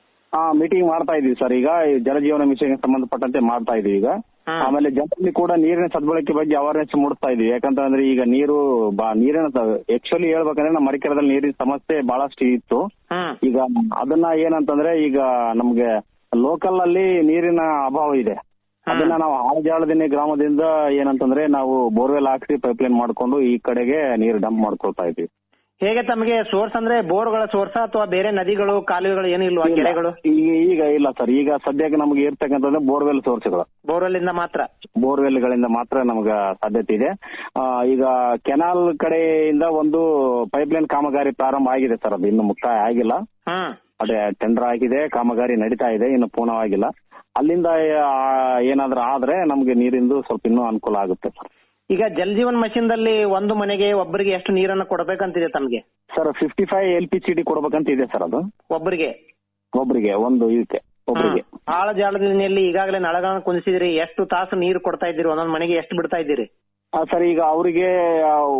[SPEAKER 13] ಆ ಮೀಟಿಂಗ್ ಮಾಡ್ತಾ ಇದೀವಿ ಸರ್ ಈಗ ಈ ಜಲಜೀವನ ಮಿಷನ್ಗೆ ಸಂಬಂಧಪಟ್ಟಂತೆ ಮಾಡ್ತಾ ಇದೀವಿ ಈಗ ಆಮೇಲೆ ಜನರಲ್ಲಿ ಕೂಡ ನೀರಿನ ಸದ್ಬಳಕೆ ಬಗ್ಗೆ ಅವೇರ್ನೆಸ್ ಮೂಡಿಸ್ತಾ ಇದೀವಿ ಯಾಕಂತಂದ್ರೆ ಈಗ ನೀರು ಬಾ- ನೀರಿನ ಆಕ್ಚುಲಿ ಹೇಳ್ಬೇಕಂದ್ರೆ ನಮ್ಮ ಮರಿಕೆರದಲ್ಲಿ ನೀರಿನ ಸಮಸ್ಯೆ ಬಹಳಷ್ಟು ಇತ್ತು ಈಗ ಅದನ್ನ ಏನಂತಂದ್ರೆ ಈಗ ನಮ್ಗೆ ಲೋಕಲ್ ಅಲ್ಲಿ ನೀರಿನ ಅಭಾವ ಇದೆ ಅದನ್ನ ನಾವು ಆಳಜಾಳದಿನಿ ಗ್ರಾಮದಿಂದ ಏನಂತಂದ್ರೆ ನಾವು ಬೋರ್ವೆಲ್ ಹಾಕ್ಸಿ ಪೈಪ್ಲೈನ್ ಮಾಡ್ಕೊಂಡು ಈ ಕಡೆಗೆ ನೀರು ಡಂಪ್ ಮಾಡ್ಕೊಳ್ತಾ ಇದೀವಿ
[SPEAKER 9] ಹೇಗೆ ತಮಗೆ ಸೋರ್ಸ್ ಅಂದ್ರೆ ಬೋರ್ಗಳ ಸೋರ್ಸ್ ಅಥವಾ ಬೇರೆ ನದಿಗಳು ಕಾಲುವೆಗಳು ಏನು ಇಲ್ವಾ ಕೆರೆಗಳು
[SPEAKER 13] ಈಗ ಈಗ ಇಲ್ಲ ಸರ್ ಈಗ ಸದ್ಯಕ್ಕೆ ನಮ್ಗೆ ಇರ್ತಕ್ಕಂಥದ್ದು ಬೋರ್ವೆಲ್ ಸೋರ್ಸ್ಗಳು
[SPEAKER 9] ಬೋರ್ವೆಲ್ ಇಂದ ಮಾತ್ರ
[SPEAKER 13] ಬೋರ್ವೆಲ್ ಗಳಿಂದ ಮಾತ್ರ ನಮ್ಗೆ ಸಾಧ್ಯತೆ ಇದೆ ಆ, ಈಗ ಕೆನಾಲ್ ಕಡೆಯಿಂದ ಒಂದು ಪೈಪ್ಲೈನ್ ಕಾಮಗಾರಿ ಪ್ರಾರಂಭ ಆಗಿದೆ ಸರ್ ಅದು ಇನ್ನು ಮುಕ್ತಾಯ ಆಗಿಲ್ಲ ಅದೇ ಟೆಂಡರ್ ಆಗಿದೆ ಕಾಮಗಾರಿ ನಡೀತಾ ಇದೆ ಇನ್ನು ಪೂರ್ಣವಾಗಿಲ್ಲ ಅಲ್ಲಿಂದ ಆ, ಏನಾದ್ರೂ ಆದ್ರೆ ನಮ್ಗೆ ನೀರಿಂದು ಸ್ವಲ್ಪ ಇನ್ನೂ ಅನುಕೂಲ ಆಗುತ್ತೆ ಸರ್
[SPEAKER 9] ಈಗ ಜಲ್ ಜೀವನ್ ಮಷೀನ್ ದಲ್ಲಿ ಒಂದು ಮನೆಗೆ ಒಬ್ಬರಿಗೆ ಎಷ್ಟು ನೀರನ್ನು ಕೊಡಬೇಕಂತಿದೆ ತಮಗೆ
[SPEAKER 13] sir fifty five L P C D ಕೊಡ್ಬೇಕಂತ ಇದೆ ಸರ್ ಅದು
[SPEAKER 9] ಒಬ್ಬರಿಗೆ
[SPEAKER 13] ಒಬ್ರಿಗೆ ಒಂದು ಇದಕ್ಕೆ ಒಬ್ರಿಗೆ
[SPEAKER 9] ಆಳ ಜಾಲದಲ್ಲಿ ಈಗಾಗಲೇ ನಳಗಳನ್ನು ಕುದಿಸಿದಿರಿ ಎಷ್ಟು ತಾಸು ನೀರು ಕೊಡ್ತಾ ಇದ್ದೀರಿ ಒಂದೊಂದು ಮನೆಗೆ ಎಷ್ಟು ಬಿಡ್ತಾ ಇದ್ದೀರಿ
[SPEAKER 13] ಆ, ಸರ್ ಈಗ ಅವರಿಗೆ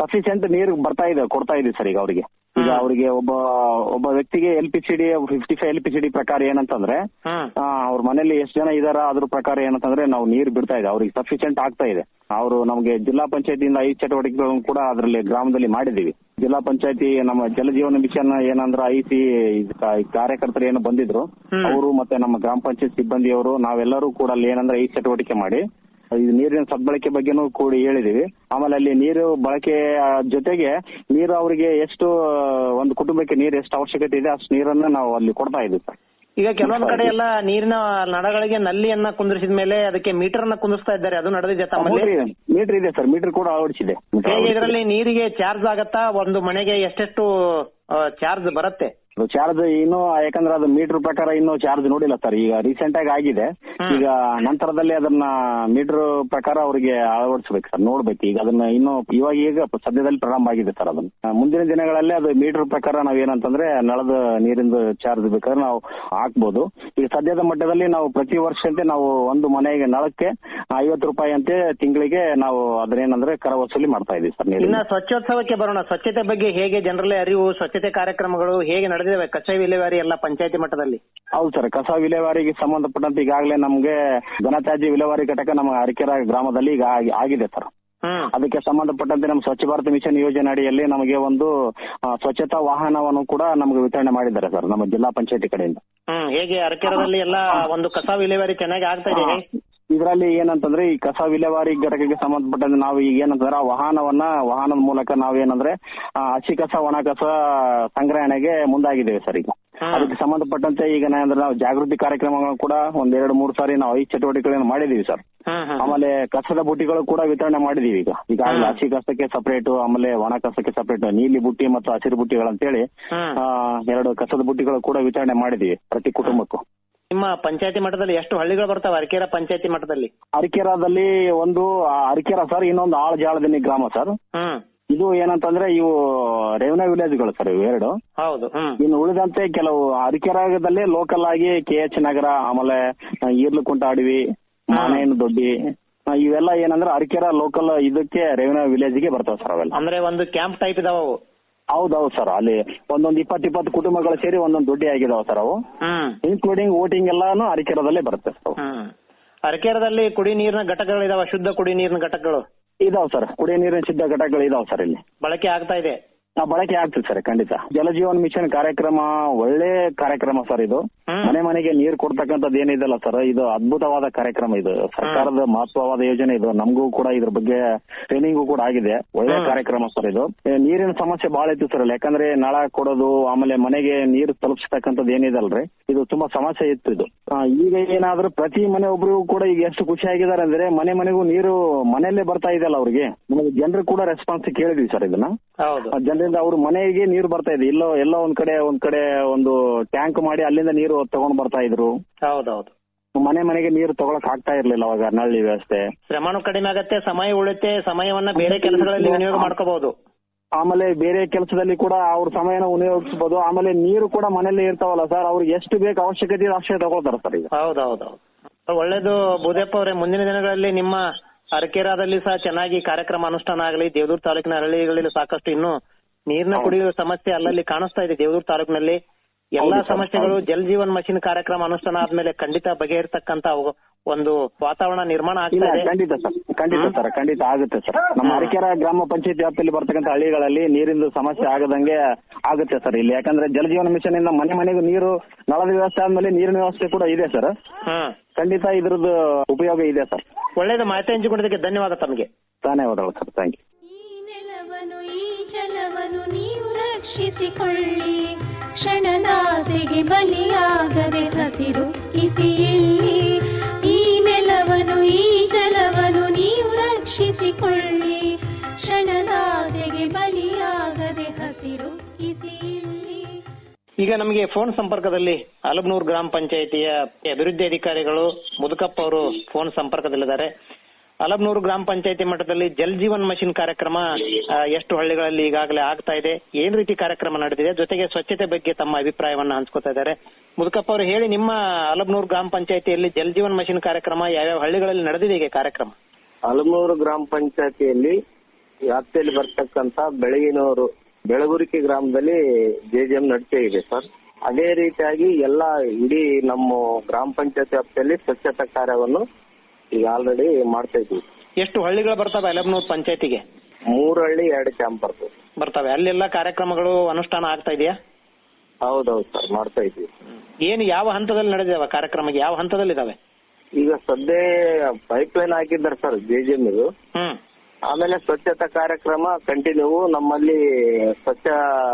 [SPEAKER 13] ಸಫಿಶಿಯಂಟ್ ನೀರು ಬರ್ತಾ ಇದೆ ಕೊಡ್ತಾ ಇದೆ ಸರ್ ಈಗ ಅವರಿಗೆ ಈಗ ಅವರಿಗೆ ಒಬ್ಬ ಒಬ್ಬ ವ್ಯಕ್ತಿಗೆ L P C D fifty five L P C D ಪ್ರಕಾರ ಏನಂತಂದ್ರೆ ಆ, ಅವ್ರ ಮನೇಲಿ ಎಷ್ಟು ಜನ ಇದಾರ ಅದ್ರ ಪ್ರಕಾರ ಏನಂತಂದ್ರೆ ನಾವು ನೀರು ಬಿಡ್ತಾ ಇದೆ ಅವ್ರಿಗೆ ಸಫಿಶಿಯಂಟ್ ಆಗ್ತಾ ಇದೆ ಅವರು ನಮಗೆ ಜಿಲ್ಲಾ ಪಂಚಾಯತಿಯಿಂದ ಐದು ಚಟುವಟಿಕೆಗಳನ್ನು ಕೂಡ ಅದರಲ್ಲಿ ಗ್ರಾಮದಲ್ಲಿ ಮಾಡಿದೀವಿ ಜಿಲ್ಲಾ ಪಂಚಾಯತಿ ನಮ್ಮ ಜಲಜೀವನ ಮಿಷನ್ ಏನಂದ್ರೆ ಐ ಸಿ ಕಾರ್ಯಕರ್ತರು ಏನು ಬಂದಿದ್ರು ಅವರು ಮತ್ತೆ ನಮ್ಮ ಗ್ರಾಮ ಪಂಚಾಯತ್ ಸಿಬ್ಬಂದಿಯವರು ನಾವೆಲ್ಲರೂ ಕೂಡ ಅಲ್ಲಿ ಏನಂದ್ರೆ ಐದು ಚಟುವಟಿಕೆ ಮಾಡಿ ಇದು ನೀರಿನ ಸದ್ಬಳಕೆ ಬಗ್ಗೆನೂ ಕೂಡಿ ಹೇಳಿದೀವಿ ಆಮೇಲೆ ಅಲ್ಲಿ ನೀರು ಬಳಕೆ ಆ, ಜೊತೆಗೆ ನೀರು ಅವರಿಗೆ ಎಷ್ಟು ಆ, ಒಂದು ಕುಟುಂಬಕ್ಕೆ ನೀರು ಎಷ್ಟು ಅವಶ್ಯಕತೆ ಇದೆ ಅಷ್ಟು ನೀರನ್ನ ನಾವು ಅಲ್ಲಿ ಕೊಡ್ತಾ ಇದ್ದೀವಿ ಸರ್
[SPEAKER 9] ಈಗ ಕೆಲವೊಂದು ಕಡೆ ಎಲ್ಲ ನೀರಿನ ನಳಗಳಿಗೆ ನಲ್ಲಿಯನ್ನ ಕುಂದಿರಿಸಿದ ಮೇಲೆ ಅದಕ್ಕೆ ಮೀಟರ್ ಅನ್ನ ಕುಂದಿಸ್ತಾ ಇದ್ದಾರೆ ಅದು ನಡೆದಿದೆ ತಮ್ಮಲ್ಲಿ
[SPEAKER 13] ಮೀಟರ್ ಇದೆ ಸರ್ ಮೀಟರ್ ಕೂಡ ಅಳವಡಿಸಿದೆ
[SPEAKER 9] ಹೇಗೆ ಇದರಲ್ಲಿ ನೀರಿಗೆ ಚಾರ್ಜ್ ಆಗತ್ತಾ ಒಂದು ಮನೆಗೆ ಎಷ್ಟೆಷ್ಟು ಚಾರ್ಜ್ ಬರುತ್ತೆ
[SPEAKER 13] ಚಾರ್ಜ್ ಇನ್ನು ಯಾಕಂದ್ರೆ ಅದು ಮೀಟರ್ ಪ್ರಕಾರ ಇನ್ನು ಚಾರ್ಜ್ ನೋಡಿಲ್ಲ ಸರ್ ಈಗ ರೀಸೆಂಟ್ ಆಗಿ ಆಗಿದೆ ಈಗ ನಂತರದಲ್ಲಿ ಅದನ್ನ ಮೀಟರ್ ಪ್ರಕಾರ ಅವರಿಗೆ ಅಳವಡಿಸಬೇಕು ಸರ್ ನೋಡ್ಬೇಕು ಈಗ ಅದನ್ನ ಇನ್ನು ಇವಾಗ ಈಗ ಸದ್ಯದಲ್ಲಿ ಪ್ರಾರಂಭ ಆಗಿದೆ ಸರ್ ಅದನ್ನ ಆ, ಮುಂದಿನ ದಿನಗಳಲ್ಲಿ ಅದು ಮೀಟರ್ ಪ್ರಕಾರ ನಾವ್ ಏನಂತಂದ್ರೆ ನಳದ ನೀರಿಂದು ಚಾರ್ಜ್ ಬೇಕಾದ್ರೆ ನಾವು ಹಾಕ್ಬೋದು ಈಗ ಸದ್ಯದ ಮಟ್ಟದಲ್ಲಿ ನಾವು ಪ್ರತಿ ವರ್ಷದಂತೆ ನಾವು ಒಂದು ಮನೆಗೆ ನಳಕ್ಕೆ ಐವತ್ತು ರೂಪಾಯಿ ಅಂತೆ ತಿಂಗಳಿಗೆ ನಾವು ಅದನ್ನೇನಂದ್ರೆ ಕರ ವಸೂಲಿ ಮಾಡ್ತಾ ಇದೀವಿ ಸರ್ ನೀರಿನ
[SPEAKER 9] ಇನ್ನ ಸ್ವಚ್ಛೋತ್ಸವಕ್ಕೆ ಬರೋಣ ಸ್ವಚ್ಛತೆ ಬಗ್ಗೆ ಹೇಗೆ ಜನರಲ್ಲಿ ಅರಿವು ಸ್ವಚ್ಛತೆ ಕಾರ್ಯಕ್ರಮಗಳು ಹೇಗೆ ನಡೆದಿವೆ ಕಚ್ಚಾ ವಿಲೇವಾರಿ ಎಲ್ಲ ಪಂಚಾಯತಿ ಮಟ್ಟದಲ್ಲಿ
[SPEAKER 13] ಹೌದು ಸರ್ ಕಸ ವಿಲೇವಾರಿಗೆ ಸಂಬಂಧಪಟ್ಟಂತೆ ಈಗಾಗಲೇ ನಮ್ಗೆ ಘನತ್ಯಾಜ್ಯ ವಿಲೇವಾರಿ ಘಟಕ ನಮ್ಮ ಅರಿಕೆರ ಗ್ರಾಮದಲ್ಲಿ ಈಗ ಆಗಿ- ಆಗಿದೆ ಸರ್ ಅದಕ್ಕೆ ಸಂಬಂಧಪಟ್ಟಂತೆ ನಮ್ಮ ಸ್ವಚ್ಛ ಭಾರತ ಮಿಷನ್ ಯೋಜನೆ ಅಡಿಯಲ್ಲಿ ನಮಗೆ ಒಂದು ಆ, ಸ್ವಚ್ಛತಾ ವಾಹನವನ್ನು ಕೂಡ ನಮಗೆ ವಿತರಣೆ ಮಾಡಿದ್ದಾರೆ ಸರ್ ನಮ್ಮ ಜಿಲ್ಲಾ ಪಂಚಾಯತಿ ಕಡೆಯಿಂದ
[SPEAKER 9] ಹ್ಮ್ ಹೇಗೆ ಅರಕೆರದಲ್ಲಿ ಎಲ್ಲ ಒಂದು ಕಸ ವಿಲೇವಾರಿ ಚೆನ್ನಾಗಿ ಆಗ್ತಾ ಇದೆ
[SPEAKER 13] ಇದರಲ್ಲಿ ಏನಂತಂದ್ರೆ ಈ ಕಸ ವಿಲೇವಾರಿ ಘಟಕಕ್ಕೆ ಸಂಬಂಧಪಟ್ಟಂತೆ ನಾವು ಈಗ ಏನಂತಂದ್ರೆ ಆ ವಾಹನವನ್ನ ವಾಹನದ ಮೂಲಕ ನಾವೇನಂದ್ರೆ ಆ, ಹಸಿ ಕಸ ಒಣ ಕಸ ಸಂಗ್ರಹಣೆಗೆ ಮುಂದಾಗಿದ್ದೇವೆ ಸರ್ ಈಗ ಅದಕ್ಕೆ ಸಂಬಂಧಪಟ್ಟಂತೆ ಈಗ ಏನಂದ್ರೆ ನಾವು ಜಾಗೃತಿ ಕಾರ್ಯಕ್ರಮಗಳನ್ನು ಕೂಡ ಒಂದ್ ಎರಡು ಮೂರು ಸಾರಿ ನಾವು ಐದು ಚಟುವಟಿಕೆಗಳನ್ನು ಮಾಡಿದೀವಿ ಸರ್ ಆಮೇಲೆ ಕಸದ ಬುಟ್ಟಿಗಳು ಕೂಡ ವಿತರಣೆ ಮಾಡಿದೀವಿ ಈಗ ಈಗಾಗಲೇ ಹಸಿ ಕಸಕ್ಕೆ ಸಪರೇಟ್ ಆಮೇಲೆ ಒಣ ಕಸಕ್ಕೆ ಸಪರೇಟ್ ನೀಲಿ ಬುಟ್ಟಿ ಮತ್ತು ಹಸಿರು ಬುಟ್ಟಿಗಳಂತೇಳಿ ಆ, ಎರಡು ಕಸದ ಬುಟ್ಟಿಗಳು ಕೂಡ ವಿತರಣೆ ಮಾಡಿದೀವಿ ಪ್ರತಿ ಕುಟುಂಬಕ್ಕೂ
[SPEAKER 9] ನಿಮ್ಮ ಪಂಚಾಯತಿ ಮಟ್ಟದಲ್ಲಿ ಎಷ್ಟು ಹಳ್ಳಿಗಳು ಬರ್ತಾವೆ ಅರಕೆರ ಪಂಚಾಯತಿ ಮಟ್ಟದಲ್ಲಿ
[SPEAKER 13] ಅರಿಕೆರಾದಲ್ಲಿ ಒಂದು ಆ, ಅರಿಕೆರ ಸರ್ ಇನ್ನೊಂದು ಆಳಜಾಳದಿನ್ನಿ ಗ್ರಾಮ ಸರ್ ಇದು ಏನಂತಂದ್ರೆ ಇವು ರೆವೆನ್ಯೂ ವಿಲೇಜ್ಗಳು ಸರ್ ಇವು ಎರಡು
[SPEAKER 9] ಹೌದು
[SPEAKER 13] ಇನ್ನು ಉಳಿದಂತೆ ಕೆಲವು ಅರಿಕೆರಾಗದಲ್ಲಿ ಲೋಕಲ್ ಆಗಿ ಕೆ ಎಚ್ ನಗರ ಆಮೇಲೆ ಆ, ಈರ್ಲುಕುಂಟ ಅಡವಿ ಮಾನೇನು ದೊಡ್ಡಿ ಆ, ಇವೆಲ್ಲ ಏನಂದ್ರೆ ಅರಿಕೆರ ಲೋಕಲ್ ಇದಕ್ಕೆ ರೆವೆನ್ಯೂ ವಿಲೇಜ್ಗೆ ಬರ್ತಾವೆ ಸರ್ ಅವೆಲ್ಲ
[SPEAKER 9] ಅಂದ್ರೆ ಒಂದು ಕ್ಯಾಂಪ್ ಟೈಪ್ ಇದಾವ ಅವು
[SPEAKER 13] ಹೌದೌದು ಸರ್ ಅಲ್ಲಿ ಒಂದೊಂದು ಇಪ್ಪತ್ತು ಇಪ್ಪತ್ತು ಕುಟುಂಬಗಳು ಸೇರಿ ಒಂದೊಂದು ದೊಡ್ಡಿ ಆಗಿದಾವೆ ಸರ್ ಅವು ಇನ್ಕ್ಲೂಡಿಂಗ್ ವೋಟಿಂಗ್ ಎಲ್ಲಾನು ಅರಿಕೆರದಲ್ಲೇ ಬರುತ್ತೆ ಸರ್ ಅವು.
[SPEAKER 9] ಅರಕೆರದಲ್ಲಿ ಕುಡಿ ನೀರಿನ ಘಟಕಗಳಿದಾವ ಶುದ್ಧ ಕುಡಿ ನೀರಿನ ಘಟಕಗಳು
[SPEAKER 13] ಇದಾವ್ ಸರ್ ಕುಡಿಯ ನೀರಿನ ಸಿದ್ಧ ಘಟಕಗಳು ಇದಾವ್ ಸರ್ ಇಲ್ಲಿ
[SPEAKER 9] ಬಳಕೆ ಆಗ್ತಾ ಇದೆ
[SPEAKER 13] ಆ, ಬಳಕೆ ಆಗ್ತದೆ ಸರ್ ಖಂಡಿತ ಜಲಜೀವನ್ ಮಿಷನ್ ಕಾರ್ಯಕ್ರಮ ಒಳ್ಳೆ ಕಾರ್ಯಕ್ರಮ ಸರ್ ಇದು ಮನೆ ಮನೆಗೆ ನೀರು ಕೊಡ್ತಕ್ಕಂಥದ್ದು ಏನಿದೆಲ್ಲ ಸರ್ ಇದು ಅದ್ಭುತವಾದ ಕಾರ್ಯಕ್ರಮ ಇದು ಸರ್ಕಾರದ ಮಹತ್ವವಾದ ಯೋಜನೆ ಇದು ನಮಗೂ ಕೂಡ ಇದ್ರ ಬಗ್ಗೆ ಟ್ರೈನಿಂಗು ಕೂಡ ಆಗಿದೆ ಒಳ್ಳೆ ಕಾರ್ಯಕ್ರಮ ಸರ್ ಇದು ಏ, ನೀರಿನ ಸಮಸ್ಯೆ ಬಹಳ ಇತ್ತು ಸರ್ ಅಲ್ಲಿ ಯಾಕಂದ್ರೆ ನಳ ಕೊಡೋದು ಆಮೇಲೆ ಮನೆಗೆ ನೀರು ತಲುಪಿಸ್ತಕ್ಕಂಥದ್ದು ಏನಿದಲ್ರಿ ಇದು ತುಂಬಾ ಸಮಸ್ಯೆ ಇತ್ತು ಇದು ಆ, ಈಗ ಏನಾದ್ರೂ ಪ್ರತಿ ಮನೆ ಒಬ್ರಿಗೂ ಕೂಡ ಈಗ ಎಷ್ಟು ಖುಷಿ ಆಗಿದ್ದಾರೆ ಅಂದ್ರೆ ಮನೆ ಮನೆಗೂ ನೀರು ಮನೆಯಲ್ಲೇ ಬರ್ತಾ ಇದೆಯಲ್ಲ ಅವ್ರಿಗೆ ಜನರು ಕೂಡ ರೆಸ್ಪಾನ್ಸ್ ಕೇಳಿದ್ವಿ ಸರ್ ಇದನ್ನ
[SPEAKER 9] ಹೌದು
[SPEAKER 13] ಆ ಜನರಿಂದ ಅವ್ರ ಮನೆಗೆ ನೀರು ಬರ್ತಾ ಇದೆ ಇಲ್ಲೋ ಎಲ್ಲೋ ಒಂದ್ ಕಡೆ ಒಂದ್ ಕಡೆ ಒಂದು ಟ್ಯಾಂಕ್ ಮಾಡಿ ಅಲ್ಲಿಂದ ನೀರು ತಗೊಂಡ್ ಬರ್ತಾ ಇದ್ರು
[SPEAKER 9] ಹೌದೌದು
[SPEAKER 13] ಮನೆ ಮನೆಗೆ ನೀರು ತಗೊಳಕ್ ಆಗ್ತಾ ಇರ್ಲಿಲ್ಲ ಅವಾಗ ನಳ್ಳಿ ವ್ಯವಸ್ಥೆ
[SPEAKER 9] ಶ್ರಮನೂ ಕಡಿಮೆ ಆಗತ್ತೆ ಸಮಯ ಉಳಿತೆ ಸಮಯವನ್ನ ಬೇರೆ ಕೆಲಸಗಳಲ್ಲಿ ವಿನಿಯೋಗ ಮಾಡ್ಕೋಬಹುದು
[SPEAKER 13] ಆಮೇಲೆ ಬೇರೆ ಕೆಲಸದಲ್ಲಿ ಕೂಡ ಅವ್ರ ಸಮಯನ ವಿನಿಯೋಗಿಸಬಹುದು ಆಮೇಲೆ ನೀರು ಕೂಡ ಮನೇಲಿ ಇರ್ತಾವಲ್ಲ ಸರ್ ಅವ್ರಿಗೆ ಎಷ್ಟು ಬೇಕು ಅವಶ್ಯಕತೆ ಇದೆ ಅಷ್ಟೇ ತಗೊಳ್ತಾರೆ ಸರ್ ಈಗ
[SPEAKER 9] ಹೌದೌದೌದು ಒಳ್ಳೇದು ಭೂದೇಪ್ಪ ಅವರೇ ಮುಂದಿನ ದಿನಗಳಲ್ಲಿ ನಿಮ್ಮ ಅರಕೆರಾದಲ್ಲಿ ಸಹ ಚೆನ್ನಾಗಿ ಕಾರ್ಯಕ್ರಮ ಅನುಷ್ಠಾನ ಆಗಲಿ ದೇವದೂರ್ ತಾಲೂಕಿನ ಹಳ್ಳಿಗಳಲ್ಲಿ ಸಾಕಷ್ಟು ಇನ್ನು ನೀರಿನ ಕುಡಿಯುವ ಸಮಸ್ಯೆ ಅಲ್ಲಲ್ಲಿ ಕಾಣಿಸ್ತಾ ಇದೆ ದೇವದೂರ್ ತಾಲೂಕಿನಲ್ಲಿ ಎಲ್ಲಾ ಸಮಸ್ಯೆಗಳು ಜಲ್ ಜೀವನ್ ಮಷಿನ್ ಕಾರ್ಯಕ್ರಮ ಅನುಷ್ಠಾನ ಆದ್ಮೇಲೆ ಖಂಡಿತ ಬಗೆಹರಿತಕ್ಕಂತ ಒಂದು ವಾತಾವರಣ ನಿರ್ಮಾಣ
[SPEAKER 13] ಇಲ್ಲ
[SPEAKER 9] ಆಗ್ತಾ ಇದೆ
[SPEAKER 13] ಖಂಡಿತ ಸರ್ ಖಂಡಿತ ಸರ್ ಖಂಡಿತ ಆಗುತ್ತೆ ಸರ್ ನಮ್ಮ ಅರಕೆರ ಗ್ರಾಮ ಪಂಚಾಯತ್ ವ್ಯಾಪ್ತಿಯಲ್ಲಿ ಬರ್ತಕ್ಕಂಥ ಹಳ್ಳಿಗಳಲ್ಲಿ ನೀರಿಂದು ಸಮಸ್ಯೆ ಆಗದಂಗೆ ಆಗುತ್ತೆ ಸರ್ ಇಲ್ಲಿ ಯಾಕಂದ್ರೆ ಜಲಜೀವನ ಮಿಷನ್ ಇಂದ ಮನೆ ಮನೆಗೂ ನೀರು ನಳದ ವ್ಯವಸ್ಥೆ ಆದ್ಮೇಲೆ ನೀರಿನ ವ್ಯವಸ್ಥೆ ಕೂಡ ಇದೆ ಸರ್ ಖಂಡಿತ ಇದ್ರದ್ದು ಉಪಯೋಗ ಇದೆ ಸರ್
[SPEAKER 9] ಒಳ್ಳೇದು ಮಾಹಿತಿ ಹಂಚಿಕೊಂಡಿದ್ದಕ್ಕೆ ಧನ್ಯವಾದ ತಮಗೆ
[SPEAKER 13] ಧನ್ಯವಾದಗಳು ಸರ್ ಥ್ಯಾಂಕ್ ಯು
[SPEAKER 10] ನೆಲವನು ಈ ಜಲವನು ನೀವು ರಕ್ಷಿಸಿಕೊಳ್ಳಿ ಕ್ಷಣನಾಸೆಗೆ ಬಲಿಯಾಗದೆ ಹಸಿರು ಕಿಸಿ ಇಲ್ಲಿ ಈ ನೆಲವನು ಈ ಜಲವನು ನೀವು ರಕ್ಷಿಸಿಕೊಳ್ಳಿ ಕ್ಷಣನಾಸೆಗೆ ಬಲಿಯಾಗದೆ ಹಸಿರು ಕಿಸಿ ಇಲ್ಲಿ
[SPEAKER 9] ಈಗ ನಮಗೆ ಫೋನ್ ಸಂಪರ್ಕದಲ್ಲಿ ಅಲಬನೂರ್ ಗ್ರಾಮ ಪಂಚಾಯಿತಿಯ ಅಭಿವೃದ್ಧಿ ಅಧಿಕಾರಿಗಳು ಮುದುಕಪ್ಪ ಅವರು ಫೋನ್ ಸಂಪರ್ಕದಲ್ಲಿದ್ದಾರೆ ಅಲಬನೂರು ಗ್ರಾಮ ಪಂಚಾಯಿತಿ ಮಟ್ಟದಲ್ಲಿ ಜಲ್ ಜೀವನ್ ಮಷಿನ್ ಕಾರ್ಯಕ್ರಮ ಆ, ಎಷ್ಟು ಹಳ್ಳಿಗಳಲ್ಲಿ ಈಗಾಗಲೇ ಆಗ್ತಾ ಇದೆ ಏನ್ ರೀತಿ ಕಾರ್ಯಕ್ರಮ ನಡೆದಿದೆ ಜೊತೆಗೆ ಸ್ವಚ್ಛತೆ ಬಗ್ಗೆ ತಮ್ಮ ಅಭಿಪ್ರಾಯವನ್ನ ಹಂಚ್ಕೋತಾ ಇದ್ದಾರೆ ಮುದುಕಪ್ಪ ಅವರು ಹೇಳಿ ನಿಮ್ಮ ಅಲಬನೂರು ಗ್ರಾಮ ಪಂಚಾಯಿತಿಯಲ್ಲಿ ಜಲ್ ಜೀವನ್ ಮಷಿನ್ ಕಾರ್ಯಕ್ರಮ ಯಾವ್ಯಾವ ಹಳ್ಳಿಗಳಲ್ಲಿ ನಡೆದಿದೆ ಈಗ ಕಾರ್ಯಕ್ರಮ
[SPEAKER 14] ಹಲಮೂರು ಗ್ರಾಮ ಪಂಚಾಯತಿಯಲ್ಲಿ ವ್ಯಾಪ್ತಿಯಲ್ಲಿ ಬರ್ತಕ್ಕಂತ ಬೆಳಗಿನೂರು ಬೆಳಗುರಿಕೆ ಗ್ರಾಮದಲ್ಲಿ ಜೆಜೆಎಂ ನಡಿಕೆ ಇದೆ ಸರ್ ಅದೇ ರೀತಿಯಾಗಿ ಎಲ್ಲ ಇಡೀ ನಮ್ಮ ಗ್ರಾಮ ಪಂಚಾಯತ್ ವ್ಯಾಪ್ತಿಯಲ್ಲಿ ಸ್ವಚ್ಛತಾ ಕಾರ್ಯವನ್ನು ಈಗ ಆಲ್ರೆಡಿ ಮಾಡ್ತಾ ಇದ್ದೀವಿ
[SPEAKER 9] ಎಷ್ಟು ಹಳ್ಳಿಗಳು ಬರ್ತವೆ ಅಲೆಬ್ನೂರ್ ಪಂಚಾಯತಿಗೆ
[SPEAKER 14] ಮೂರು ಹಳ್ಳಿ ಎರಡು ಕ್ಯಾಂಪ್ ಬರ್ತದೆ
[SPEAKER 9] ಬರ್ತವೆ ಅಲ್ಲೆಲ್ಲ ಕಾರ್ಯಕ್ರಮಗಳು ಅನುಷ್ಠಾನ ಆಗ್ತಾ ಇದೆಯಾ
[SPEAKER 14] ಹೌದೌದು ಸರ್ ಮಾಡ್ತಾ ಇದ್ದೀವಿ
[SPEAKER 9] ಏನು ಯಾವ ಹಂತದಲ್ಲಿ ನಡೆದಿದಾವೆ ಕಾರ್ಯಕ್ರಮಕ್ಕೆ ಯಾವ ಹಂತದಲ್ಲಿ ಇದಾವೆ
[SPEAKER 14] ಈಗ ಸದ್ಯ ಪೈಪ್ ಲೈನ್ ಹಾಕಿದ್ದಾರೆ ಸರ್ ಜೆಜೆಎಂ ಇದು
[SPEAKER 9] ಹ್ಮ್
[SPEAKER 14] ಆಮೇಲೆ ಸ್ವಚ್ಛತಾ ಕಾರ್ಯಕ್ರಮ ಕಂಟಿನ್ಯೂ ನಮ್ಮಲ್ಲಿ ಸ್ವಚ್ಛ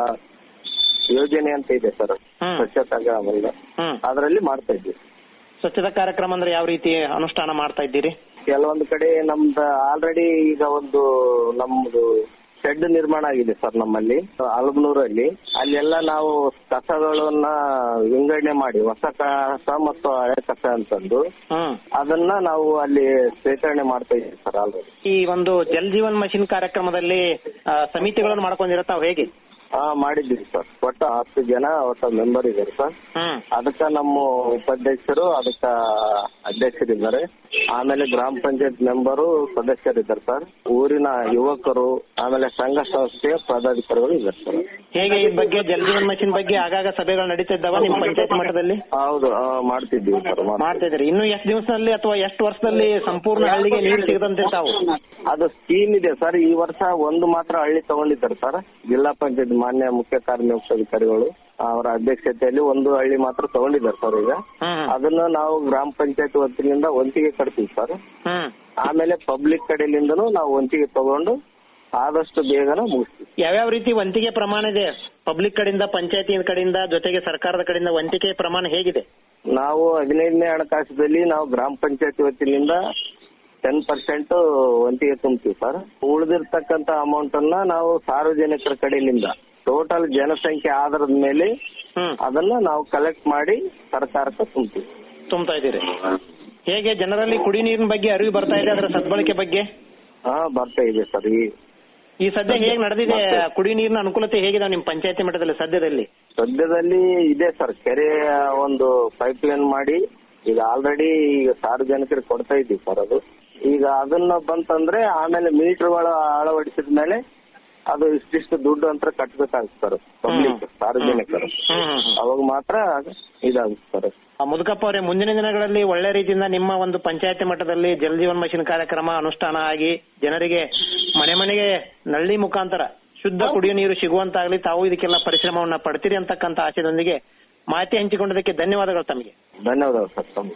[SPEAKER 14] ಯೋಜನೆ ಅಂತ ಇದೆ ಸರ್ ಸ್ವಚ್ಛತಾ ಗ್ರಾಮದ
[SPEAKER 9] ಹ್ಮ್
[SPEAKER 14] ಅದರಲ್ಲಿ ಮಾಡ್ತಾ ಇದ್ದೀವಿ
[SPEAKER 9] ಸ್ವಚ್ಛತಾ ಕಾರ್ಯಕ್ರಮ ಅಂದ್ರೆ ಯಾವ ರೀತಿ ಅನುಷ್ಠಾನ ಮಾಡ್ತಾ ಇದ್ದೀರಿ
[SPEAKER 14] ಕೆಲವೊಂದು ಕಡೆ ನಮ್ದು ಆಲ್ರೆಡಿ ಈಗ ಒಂದು ನಮ್ದು ಶೆಡ್ ನಿರ್ಮಾಣ ಆಗಿದೆ ಸರ್ ನಮ್ಮಲ್ಲಿ ಅಲಬನೂರಲ್ಲಿ ಅಲ್ಲೆಲ್ಲ ನಾವು ಕಸಗಳನ್ನ ವಿಂಗಡಣೆ ಮಾಡಿ ಹೊಸ ಕಸ ಮತ್ತು ಹಳೆ ಕಸ ಅಂತಂದು
[SPEAKER 9] ಹ್ಮ್
[SPEAKER 14] ಅದನ್ನ ನಾವು ಅಲ್ಲಿ ಶೇಖರಣೆ ಮಾಡ್ತಾ ಇದ್ದೀವಿ ಸರ್ ಆಲ್ರೆಡಿ
[SPEAKER 9] ಈ ಒಂದು ಜಲ್ ಜೀವನ್ ಮಿಷನ್ ಕಾರ್ಯಕ್ರಮದಲ್ಲಿ ಆ, ಸಮಿತಿಗಳನ್ನು ಮಾಡ್ಕೊಂಡಿರ ತಾವು ಹೇಗೆ
[SPEAKER 14] ಹಾ ಮಾಡಿದ್ದೀವಿ ಸರ್ ಒಟ್ಟು ಹತ್ತು ಜನ ಒಟ್ಟು ಮೆಂಬರ್ ಇದ್ದಾರೆ ಸರ್
[SPEAKER 9] ಹ್ಮ್
[SPEAKER 14] ಅದಕ್ಕ ನಮ್ಮ ಉಪಾಧ್ಯಕ್ಷರು ಅದಕ್ಕ ಅಧ್ಯಕ್ಷರಿದ್ದಾರೆ ಆಮೇಲೆ ಗ್ರಾಮ ಪಂಚಾಯತ್ ಮೆಂಬರು ಸದಸ್ಯರಿದ್ದಾರೆ ಸರ್ ಊರಿನ ಯುವಕರು ಆಮೇಲೆ ಸಂಘ ಸಂಸ್ಥೆಯ ಪದಾಧಿಕಾರಿಗಳು ಇದ್ದಾರೆ ಸರ್
[SPEAKER 9] ಹೇಗೆ ಈ ಬಗ್ಗೆ ಜಲ್ ಜೀವನ್ ಮಿಷನ್ ಬಗ್ಗೆ ಆಗಾಗ ಸಭೆಗಳು ನಡೀತಾ ಇದ್ದಾವ ನಿಮ್ ಪಂಚಾಯತ್ ಮಟ್ಟದಲ್ಲಿ
[SPEAKER 14] ಹೌದು ಆ, ಮಾಡ್ತಿದ್ದೀವಿ ಸರ್
[SPEAKER 9] ಮಾಡ್ತಾ ಇದ್ರಿ ಇನ್ನು ಎಷ್ಟು ದಿವಸದಲ್ಲಿ ಅಥವಾ ಎಷ್ಟು ವರ್ಷದಲ್ಲಿ ಸಂಪೂರ್ಣ ಹಳ್ಳಿಗೆ ನೀರು ಸಿಗದಂತೆ ತಾವು
[SPEAKER 14] ಅದು ಸ್ಕೀಮ್ ಇದೆ ಸರ್ ಈ ವರ್ಷ ಒಂದು ಮಾತ್ರ ಹಳ್ಳಿ ತಗೊಂಡಿದ್ದಾರೆ ಸರ್ ಜಿಲ್ಲಾ ಪಂಚಾಯತ್ ಮಾನ್ಯ ಮುಖ್ಯ ಕಾರ್ಯನಿರ್ವಹಣಾಧಿಕಾರಿಗಳು ಅವರ ಅಧ್ಯಕ್ಷತೆಯಲ್ಲಿ ಒಂದು ಹಳ್ಳಿ ಮಾತ್ರ ತಗೊಂಡಿದ್ದಾರೆ ಸರ್ ಈಗ ಅದನ್ನ ನಾವು ಗ್ರಾಮ ಪಂಚಾಯತ್ ವತಿಯಿಂದ ವಂತಿಗೆ ಕಟ್ತೀವಿ ಸರ್
[SPEAKER 9] ಹ್ಮ್
[SPEAKER 14] ಆಮೇಲೆ ಪಬ್ಲಿಕ್ ಕಡೆಯಿಂದನೂ ನಾವು ವಂತಿಗೆ ತಗೊಂಡು ಆದಷ್ಟು ಬೇಗನ ಮುಗಿಸ್ತೀವಿ
[SPEAKER 9] ಯಾವ್ಯಾವ ರೀತಿ ವಂತಿಗೆ ಪ್ರಮಾಣ ಇದೆ ಪಬ್ಲಿಕ್ ಕಡೆಯಿಂದ ಪಂಚಾಯತಿ ಕಡೆಯಿಂದ ಜೊತೆಗೆ ಸರ್ಕಾರದ ಕಡೆಯಿಂದ ವಂತಿಕೆ ಪ್ರಮಾಣ ಹೇಗಿದೆ
[SPEAKER 14] ನಾವು ಹದಿನೈದನೇ ಹಣಕಾಸದಲ್ಲಿ ನಾವು ಗ್ರಾಮ ಪಂಚಾಯತ್ ವತಿಯಿಂದ ಟೆನ್ ಪರ್ಸೆಂಟ್ ವಂತಿಗೆ ತುಂಬ್ತೀವಿ ಸರ್ ಉಳಿದಿರ್ತಕ್ಕಂತ ಅಮೌಂಟ್ ಅನ್ನ ನಾವು ಸಾರ್ವಜನಿಕರ ಕಡೆಯಿಂದ ಟೋಟಲ್ ಜನಸಂಖ್ಯೆ ಆಧಾರದ ಮೇಲೆ ಅದನ್ನ ನಾವು ಕಲೆಕ್ಟ್ ಮಾಡಿ ಸರ್ಕಾರಕ್ಕೆ ತುಂಬ್ತೀವಿ
[SPEAKER 9] ತುಂಬ್ತಾ ಇದ್ದೀರಿ ಹೇಗೆ ಜನರಲ್ಲಿ ಕುಡಿ ನೀರಿನ ಬಗ್ಗೆ ಅರಿವು ಬರ್ತಾ ಇದೆ ಅದರ ಸದ್ಬಳಕೆ ಬಗ್ಗೆ
[SPEAKER 14] ಹಾ ಬರ್ತಾ ಇದೆ ಸರ್ ಈ
[SPEAKER 9] ಈ ಸದ್ಯ ಹೇಗೆ ನಡೆದಿದೆ ಕುಡಿ ನೀರಿನ ಅನುಕೂಲತೆ ಹೇಗಿದೆ ನಿಮ್ ಪಂಚಾಯತಿ ಮಟ್ಟದಲ್ಲಿ ಸದ್ಯದಲ್ಲಿ
[SPEAKER 14] ಸದ್ಯದಲ್ಲಿ ಇದೆ ಸರ್ ಕೆರೆ ಒಂದು ಪೈಪ್ ಲೈನ್ ಮಾಡಿ ಈಗ ಆಲ್ರೆಡಿ ಈಗ ಸಾರ್ವಜನಿಕರಿಗೆ ಕೊಡ್ತಾ ಇದ್ದೀವಿ ಸರ್ ಅದು ಈಗ ಅದನ್ನ ಬಂತಂದ್ರೆ ಆಮೇಲೆ ಮೀಟರ್ಗಳ ಅಳವಡಿಸಿದ ಮೇಲೆ ಅದು ಇಷ್ಟಿಷ್ಟು ದುಡ್ಡು ಅಂತ ಕಟ್ಬೇಕಾಗುತ್ತೆ ಸರ್ ಪಬ್ಲಿಕ್ ಸಾರ್ವಜನಿಕರು ಅವಾಗ ಮಾತ್ರ ಇದಾಗುತ್ತೆ ಸರ್
[SPEAKER 9] ಆ, ಮುದುಕಪ್ಪ ಅವರೇ ಮುಂದಿನ ದಿನಗಳಲ್ಲಿ ಒಳ್ಳೆ ರೀತಿಯಿಂದ ನಿಮ್ಮ ಒಂದು ಪಂಚಾಯತಿ ಮಟ್ಟದಲ್ಲಿ ಜಲ್ ಜೀವನ್ ಮಿಷನ್ ಕಾರ್ಯಕ್ರಮ ಅನುಷ್ಠಾನ ಆಗಿ ಜನರಿಗೆ ಮನೆ ಮನೆಗೆ ನಳ್ಳಿ ಮುಖಾಂತರ ಶುದ್ಧ ಕುಡಿಯುವ ನೀರು ಸಿಗುವಂತಾಗ್ಲಿ ತಾವು ಇದಕ್ಕೆಲ್ಲ ಪರಿಶ್ರಮವನ್ನ ಪಡ್ತೀರಿ ಅಂತಕ್ಕಂತ ಆಶಯದೊಂದಿಗೆ ಮಾಹಿತಿ ಹಂಚಿಕೊಂಡದಕ್ಕೆ ಧನ್ಯವಾದಗಳು ತಮಗೆ
[SPEAKER 14] ಧನ್ಯವಾದಗಳು ಸರ್ ತಮ್ಮ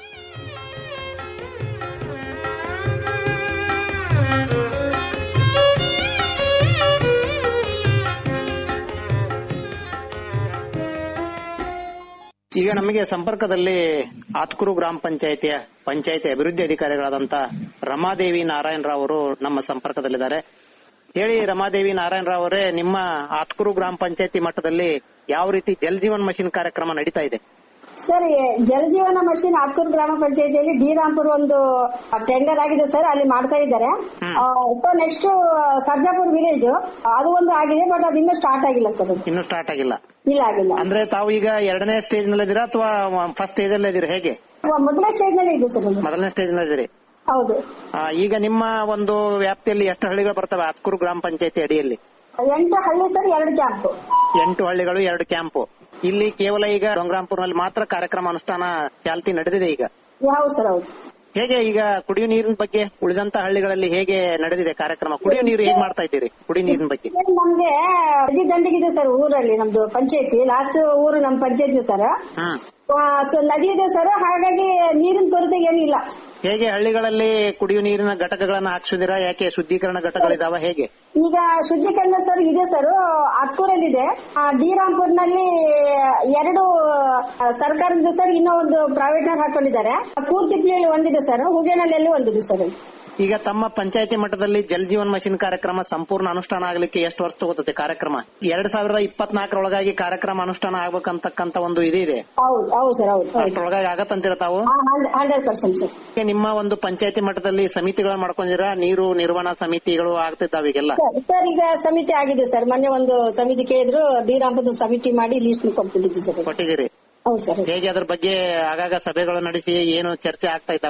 [SPEAKER 9] ಈಗ ನಮಗೆ ಸಂಪರ್ಕದಲ್ಲಿ ಆತ್ಕೂರು ಗ್ರಾಮ ಪಂಚಾಯತಿಯ ಪಂಚಾಯತಿ ಅಭಿವೃದ್ಧಿ ಅಧಿಕಾರಿಗಳಾದಂತ ರಮಾದೇವಿ ನಾರಾಯಣರಾವ್ ಅವರು ನಮ್ಮ ಸಂಪರ್ಕದಲ್ಲಿದ್ದಾರೆ ಹೇಳಿ ರಮಾದೇವಿ ನಾರಾಯಣರಾವ್ ಅವರೇ ನಿಮ್ಮ ಆತ್ಕೂರು ಗ್ರಾಮ ಪಂಚಾಯತಿ ಮಟ್ಟದಲ್ಲಿ ಯಾವ ರೀತಿ ಜಲ್ ಜೀವನ್ ಮಿಷನ್ ಕಾರ್ಯಕ್ರಮ ನಡೀತಾ ಇದೆ
[SPEAKER 15] ಸರ್ ಜಲಜೀವನ ಮಷೀನ್ ಆತ್ಕೂರು ಗ್ರಾಮ ಪಂಚಾಯತಿಯಲ್ಲಿ ಡಿ ರಾಂಪುರ್ ಒಂದು ಟೆಂಡರ್ ಆಗಿದೆ ಸರ್ ಅಲ್ಲಿ ಮಾಡ್ತಾ ಇದ್ದಾರೆ ನೆಕ್ಸ್ಟ್ ಸರ್ಜಾಪುರ್ ವಿಲೇಜ್ ಅದು ಒಂದು ಆಗಿದೆ ಬಟ್ ಅದು ಇನ್ನೂ ಸ್ಟಾರ್ಟ್ ಆಗಿಲ್ಲ ಸರ್ ಅದು
[SPEAKER 9] ಇನ್ನೂ ಸ್ಟಾರ್ಟ್ ಆಗಿಲ್ಲ
[SPEAKER 15] ಇಲ್ಲ ಆಗಿಲ್ಲ
[SPEAKER 9] ಅಂದ್ರೆ ತಾವು ಈಗ ಎರಡನೇ ಸ್ಟೇಜ್ ನಲ್ಲಿ ಇದ್ದೀರಾ ಅಥವಾ ಫಸ್ಟ್ ಸ್ಟೇಜ್ ಅಲ್ಲಿ ಇದ್ದೀರಾ ಹೇಗೆ
[SPEAKER 15] ಮೊದಲನೇ ಸ್ಟೇಜ್ ನಲ್ಲಿ ಇದ್ದು ಸರ್ ಅದು
[SPEAKER 9] ಮೊದಲನೇ ಸ್ಟೇಜ್ ನಲ್ಲಿ ಇದ್ದೀರಿ
[SPEAKER 15] ಹೌದು
[SPEAKER 9] ಆ, ಈಗ ನಿಮ್ಮ ಒಂದು ವ್ಯಾಪ್ತಿಯಲ್ಲಿ ಎಷ್ಟು ಹಳ್ಳಿಗಳು ಬರ್ತವೆ ಆತ್ಕೂರು ಗ್ರಾಮ ಪಂಚಾಯತಿ ಅಡಿಯಲ್ಲಿ
[SPEAKER 15] ಎಂಟು ಹಳ್ಳಿ ಸರ್ ಎರಡು ಕ್ಯಾಂಪ್
[SPEAKER 9] ಎಂಟು ಹಳ್ಳಿಗಳು ಎರಡು ಕ್ಯಾಂಪು ಇಲ್ಲಿ ಕೇವಲ ಈಗ ಡೊಂಗ್ರಾಂಪುರ್ನಲ್ಲಿ ಮಾತ್ರ ಕಾರ್ಯಕ್ರಮ ಅನುಷ್ಠಾನ ಚಾಲ್ತಿ ನಡೆದಿದೆ ಈಗ
[SPEAKER 15] ಹೌದು ಸರ್ ಹೌದು
[SPEAKER 9] ಹೇಗೆ ಈಗ ಕುಡಿಯುವ ನೀರಿನ ಬಗ್ಗೆ ಉಳಿದಂತ ಹಳ್ಳಿಗಳಲ್ಲಿ ಹೇಗೆ ನಡೆದಿದೆ ಕಾರ್ಯಕ್ರಮ ಕುಡಿಯುವ ನೀರು ಹೇಗೆ ಮಾಡ್ತಾ ಇದ್ದೀರಿ ಕುಡಿಯುವ ನೀರಿನ ಬಗ್ಗೆ
[SPEAKER 15] ಏನ್ ನಮ್ಗೆ ನದಿ ದಂಡಿಗಿದೆ ಸರ್ ಊರಲ್ಲಿ ನಮ್ದು ಪಂಚಾಯತಿ ಲಾಸ್ಟ್ ಊರು ನಮ್ ಪಂಚಾಯತಿ ಸರ್
[SPEAKER 9] ಹ್ಮ್
[SPEAKER 15] ಸೊ ನದಿ ಇದೆ ಸರ್ ಹಾಗಾಗಿ ನೀರಿನ ಕೊರತೆ ಏನಿಲ್ಲ
[SPEAKER 9] ಹೇಗೆ ಹಳ್ಳಿಗಳಲ್ಲಿ ಕುಡಿಯುವ ನೀರಿನ ಘಟಕಗಳನ್ನ ಹಾಕ್ಸಿದಿರಾ ಯಾಕೆ ಶುದ್ಧೀಕರಣ ಘಟಕಗಳಿದಾವ ಹೇಗೆ
[SPEAKER 15] ಈಗ ಶುದ್ಧೀಕರಣ ಸರ್ ಇದೆ ಸರ್ ಆತ್ಕೂರಲ್ಲಿ ಇದೆ ಡಿ ರಾಂಪುರ್ನಲ್ಲಿ ಎರಡು ಆ, ಸರ್ಕಾರದಿಂದ ಸರ್ ಇನ್ನೂ ಒಂದು ಪ್ರೈವೇಟ್ ನಲ್ಲಿ ಹಾಕೊಂಡಿದ್ದಾರೆ ಕೂರ್ತಿಪ್ಲಿಯಲ್ಲಿ ಒಂದಿದೆ ಸರ್ ಹುಗೇನಹಳ್ಳಿಯಲ್ಲಿ ಒಂದಿದೆ ಸರ್
[SPEAKER 9] ಈಗ ತಮ್ಮ ಪಂಚಾಯತಿ ಮಟ್ಟದಲ್ಲಿ ಜಲ್ ಜೀವನ್ ಮಿಷನ್ ಕಾರ್ಯಕ್ರಮ ಸಂಪೂರ್ಣ ಅನುಷ್ಠಾನ ಆಗ್ಲಿಕ್ಕೆ ಎಷ್ಟು ವರ್ಷ ತಗೋತದೆ ಕಾರ್ಯಕ್ರಮ ಎರಡ್ ಸಾವಿರದ ಇಪ್ಪತ್ನಾಲ್ಕರೊಳಗಾಗಿ ಕಾರ್ಯಕ್ರಮ ಅನುಷ್ಠಾನ ಆಗ್ಬೇಕಂತಕ್ಕಂತ ಒಂದು ಇದು ಇದೆ
[SPEAKER 15] ಹೌದು ಹೌದು ಸರ್ ಹೌದು
[SPEAKER 9] ಅಷ್ಟ್ರೊಳಗಾಗಿ ಆಗತ್ತಂತೀರ ತಾವು
[SPEAKER 15] ಹಂಡ್ರೆಡ್ ಪರ್ಸೆಂಟ್ ಸರ್
[SPEAKER 9] ಈಗ ನಿಮ್ಮ ಒಂದು ಪಂಚಾಯತಿ ಮಟ್ಟದಲ್ಲಿ ಸಮಿತಿಗಳು ಮಾಡ್ಕೊಂಡಿರಾ ನೀರು ನಿರ್ವಹಣಾ ಸಮಿತಿಗಳು ಆಗ್ತಿದ್ದಾವ ಈಗೆಲ್ಲ
[SPEAKER 15] ಸರ್, ಸರ್ ಈಗ ಸಮಿತಿ ಆಗಿದೆ ಸರ್ ಮೊನ್ನೆ ಒಂದು ಸಮಿತಿ ಕೇಳಿದ್ರು ಡಿ ರಾಂಪುರದ ಸಮಿತಿ ಮಾಡಿ ಲೀಸ್ಟ್ ಕೊಟ್ಬಿಟ್ಟಿದ್ವಿ ಸರ್
[SPEAKER 9] ಕೊಟ್ಟಿದ್ದೀರಿ
[SPEAKER 15] ಹೌದು ಸರ್
[SPEAKER 9] ಹೇಗೆ ಅದ್ರ ಬಗ್ಗೆ ಆಗಾಗ ಸಭೆಗಳು ನಡೆಸಿ ಏನು ಚರ್ಚೆ ಆಗ್ತಾ ಇದ್ದಾವ